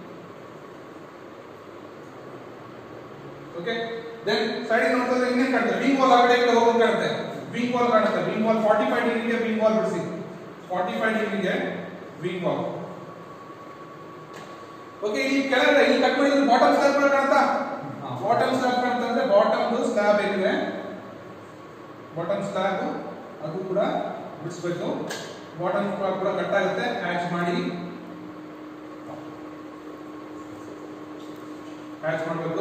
ಓಕೆ ದೆನ್ ಸೈಡ್ ನೋಡ್ತಾರೆ ಇನ್ನೇನ್ ಕಾಣುತ್ತೆ ವಿಂಗ್ ವಾಲ್ ಆ ಕಡೆ ಈ ಕಡೆ ಹೋಗೋದು ಕಾಣುತ್ತೆ ವಿಂಗ್ ವಾಲ್ ಕಾಣುತ್ತೆ ವಿಂಗ್ ವಾಲ್ 45 ಡಿಗ್ರಿಗೆ ವಿಂಗ್ ವಾಲ್ ಬಿಡಿಸಿ 45 ಡಿಗ್ರಿಗೆ ವಿಂಗ್ ವಾಲ್ ಓಕೆ ಈ ಕೆಳಗಡೆ ಇಲ್ಲಿ ಕಟ್ ಮಾಡಿದ್ರೆ ಬಾಟಮ್ ಸ್ಲ್ಯಾಬ್ ಕೂಡ ಕಾಣುತ್ತಾ ಬಾಟಮ್ ಸ್ಲ್ಯಾಬ್ ಕಾಣುತ್ತೆ ಅಂದ್ರೆ ಬಾಟಮ್ ಸ್ಲ್ಯಾಬ್ ಏನಿದೆ ಬಾಟಮ್ ಸ್ಲ್ಯಾಬ್ ಅದು ಕೂಡ ಬಿಡಿಸ್ಬೇಕು ಬಾಟಮ್ ಕೂಡ ಕಟ್ ಆಗುತ್ತೆ ಹ್ಯಾಚ್ ಮಾಡಿ ಹ್ಯಾಚ್ ಮಾಡಬೇಕು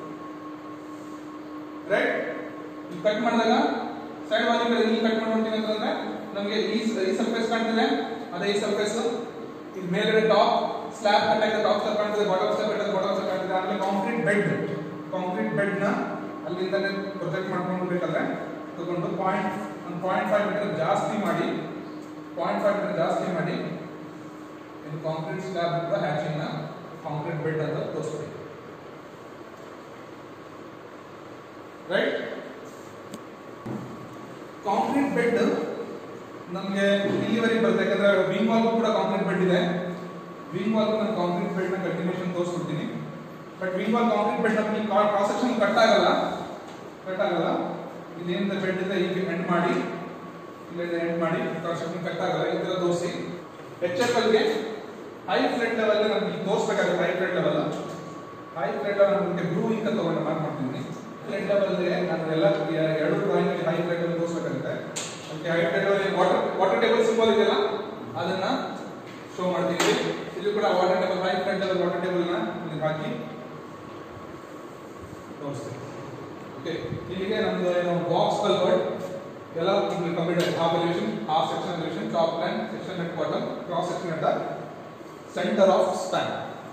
ರೈಟ್ ಈ ಕಟ್ ಮಾಡಿದಾಗ ಸೈಡ್ ವಾಲ್ ಇಲ್ಲಿ ಕಟ್ ಮಾಡ್ಬಿಡ್ತೀನಿ ಅಂತಂದ್ರೆ ನಮಗೆ ಈ ಈ ಸರ್ಫೇಸ್ ಕಾಣ್ತಿದೆ ಅದೇ ಈ ಸರ್ಫೇಸ್ ಇದು ಮೇಲ್ಗಡೆ ಟಾಪ್ ಸ್ಲ್ಯಾಬ್ ಕಟ್ ಆಗಿದೆ ಟಾಪ್ ಸ್ಲ್ಯಾಬ್ ಕಾಣ್ತಿದೆ ಬಾಟಮ್ ಸ್ಲ್ಯಾಬ್ ಕಟ್ ಆಗಿದೆ ಬಾಟಮ್ ಸ್ಲ್ಯಾಬ್ ಕಾಣ್ತಿದೆ ಆಮೇಲೆ ಕಾಂಕ್ರೀಟ್ ಬೆಡ್ ಕಾಂಕ್ರೀಟ್ ಬೆಡ್ ನ ಅಲ್ಲಿಂದನೇ ಪ್ರೊಜೆಕ್ಟ್ ಮಾಡ್ಕೊಂಡು ಬೇಕಾದ್ರೆ ತಗೊಂಡು ಪಾಯಿಂಟ್ ಒಂದು ಪಾಯಿಂಟ್ ಫೈವ್ ಮೀಟರ್ ಜಾಸ್ತಿ ಮಾಡಿ ಪಾಯಿಂಟ್ ಫೈವ್ ಮೀಟರ್ ಜಾಸ್ತಿ ಮಾಡಿ ಇದು ಕಾಂಕ್ರೀಟ್ ಸ್ಲ್ಯಾಬ್ ಕೂಡ ಹ್ಯಾಚಿಂಗ್ ನ ಕಾಂಕ್ರೀಟ್ ಬೆಡ್ ಅಂತ ತೋರಿಸ್ತೀವಿ ರೈಟ್ ಕಾಂಕ್ರೀಟ್ ಬೆಡ್ ನಮಗೆ ಇಲ್ಲಿವರೆಗೆ ಬರುತ್ತೆ ಯಾಕಂದ್ರೆ ವಿಂಗ್ ವಾಲ್ ಕೂಡ ಕಾಂಕ್ರೀಟ್ ಬೆಡ್ ಇದೆ ವಿಂಗ್ ವಾಲ್ ನಾನು ಕಾಂಕ್ರೀಟ್ ಬೆಡ್ ನ ಕಂಟಿನ್ಯೂಷನ್ ತೋರಿಸ್ಬಿಡ್ತೀನಿ but wing wall concrete bed ನಮಗೆ ಕ್ರಾಸ್ ಸೆಕ್ಷನ್ ಕಟ್ ಆಗಲ್ಲ ಕಟ್ ಆಗಲ್ಲ ಇದೇನಿದೆ ಬೆಡ್ ಇದೆ ಈಗ ಎಂಡ್ ಮಾಡಿ ಇಲ್ಲಿಂದ ಎಂಡ್ ಮಾಡಿ ಕ್ರಾಸ್ ಸೆಕ್ಷನ್ ಕಟ್ ಆಗಲ್ಲ ಈ ತರ ತೋರಿಸಿ ಎಚ್ ಎಫ್ ಎಲ್ಗೆ ಹೈ ಫ್ಲಡ್ ಲೆವೆಲ್ ನಮ್ಗೆ ತೋರಿಸ್ಬೇಕಾಗುತ್ತೆ high flood level high flood level ನಮಗೆ ಬ್ಲೂ ಇಂಕ ತಗೊಂಡು ಮಾರ್ಕ್ ಮಾಡ್ತೀನಿ ಫ್ಲಡ್ ಲೆವೆಲ್ ನಾನು ಎಲ್ಲ ಎರಡು ಡ್ರಾಯಿಂಗ್ ಹೈ ಫ್ಲಡ್ ಲೆವೆಲ್ ತೋರಿಸ್ಬೇಕಾಗುತ್ತೆ ಅದಕ್ಕೆ high flood level water water table symbol ಇದೆಯಲ್ಲ ಅದನ್ನ ಶೋ ಮಾಡ್ತೀವಿ ಇಲ್ಲಿ ಕೂಡ water table high flood level water table ನ ಇಲ್ಲಿ ಹಾಕಿ ತೋರಿಸ್ತೀವಿ ಓಕೆ ಇಲ್ಲಿಗೆ ನಮ್ದು ಏನು ಬಾಕ್ಸ್ ಕಲ್ವರ್ಟ್ ಎಲ್ಲ ನಿಮಗೆ ಕಂಪ್ಲೀಟ್ ಆಗಿದೆ half elevation half section elevation top plan section at bottom cross section at the centre of span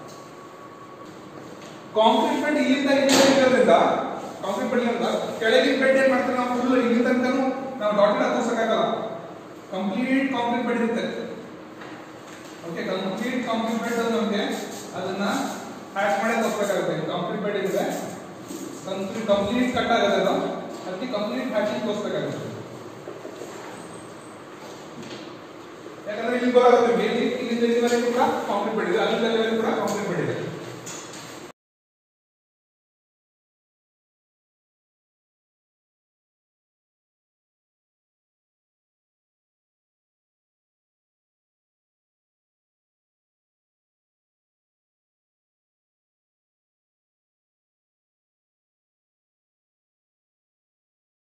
concrete bed ಇಲ್ಲಿಂದ ಇಲ್ಲಿಂದ ಇರೋದ್ರಿಂದ ಕಾಂಕ್ರೀಟ್ ಬೆಡ್ ಇಂದ ಕೆಳಗಿನ ಬೆಡ್ ಏನ್ ಮಾಡ್ತೀವಿ ನಾವು ಫುಲ್ ಇಲ್ಲಿ ತನಕನೂ ನಾವು ಡಾಟೆಡ್ ಹತ್ತಿಸಕ್ಕಾಗಲ್ಲ ಕಂಪ್ಲೀಟ್ ಕಾಂಕ್ರೀಟ್ ಬೆಡ್ ಇರುತ್ತೆ ಓಕೆ ಕಂಪ್ಲೀಟ್ ಕಾಂಕ್ರೀಟ್ ಬೆಡ್ ನಮಗೆ ಅದನ್ನ ಹ್ಯಾಚ್ ಮಾಡಿ ತೋರಿಸಬೇಕಾಗುತ್ತೆ ಕಾಂಕ್ರೀಟ್ ಬೆಡ್ ಇದೆ ಕಂಪ್ಲೀಟ್ ಕಂಪ್ಲೀಟ್ ಕಟ್ ಆಗುತ್ತೆ ಅದು ಅದಕ್ಕೆ ಕಂಪ್ಲೀಟ್ ಹ್ಯಾಚಿಂಗ್ ತೋರಿಸಬೇಕಾಗುತ್ತೆ ಯಾಕಂದ್ರೆ ಇಲ್ಲಿ ಬರೋದು ಮೇಲೆ ಇಲ್ಲಿಂದ ಇಲ್ಲಿವರೆಗೂ ಕೂಡ ಕಾಂಕ್ರೀಟ್ ಬೆಡ್ ಇದೆ ಅಲ್ಲಿಂದ ಇಲ್ಲಿವರೆಗೂ ಕೂಡ ಕಾಂಕ್ರೀಟ್ ಬೆಡ್ ಇದೆ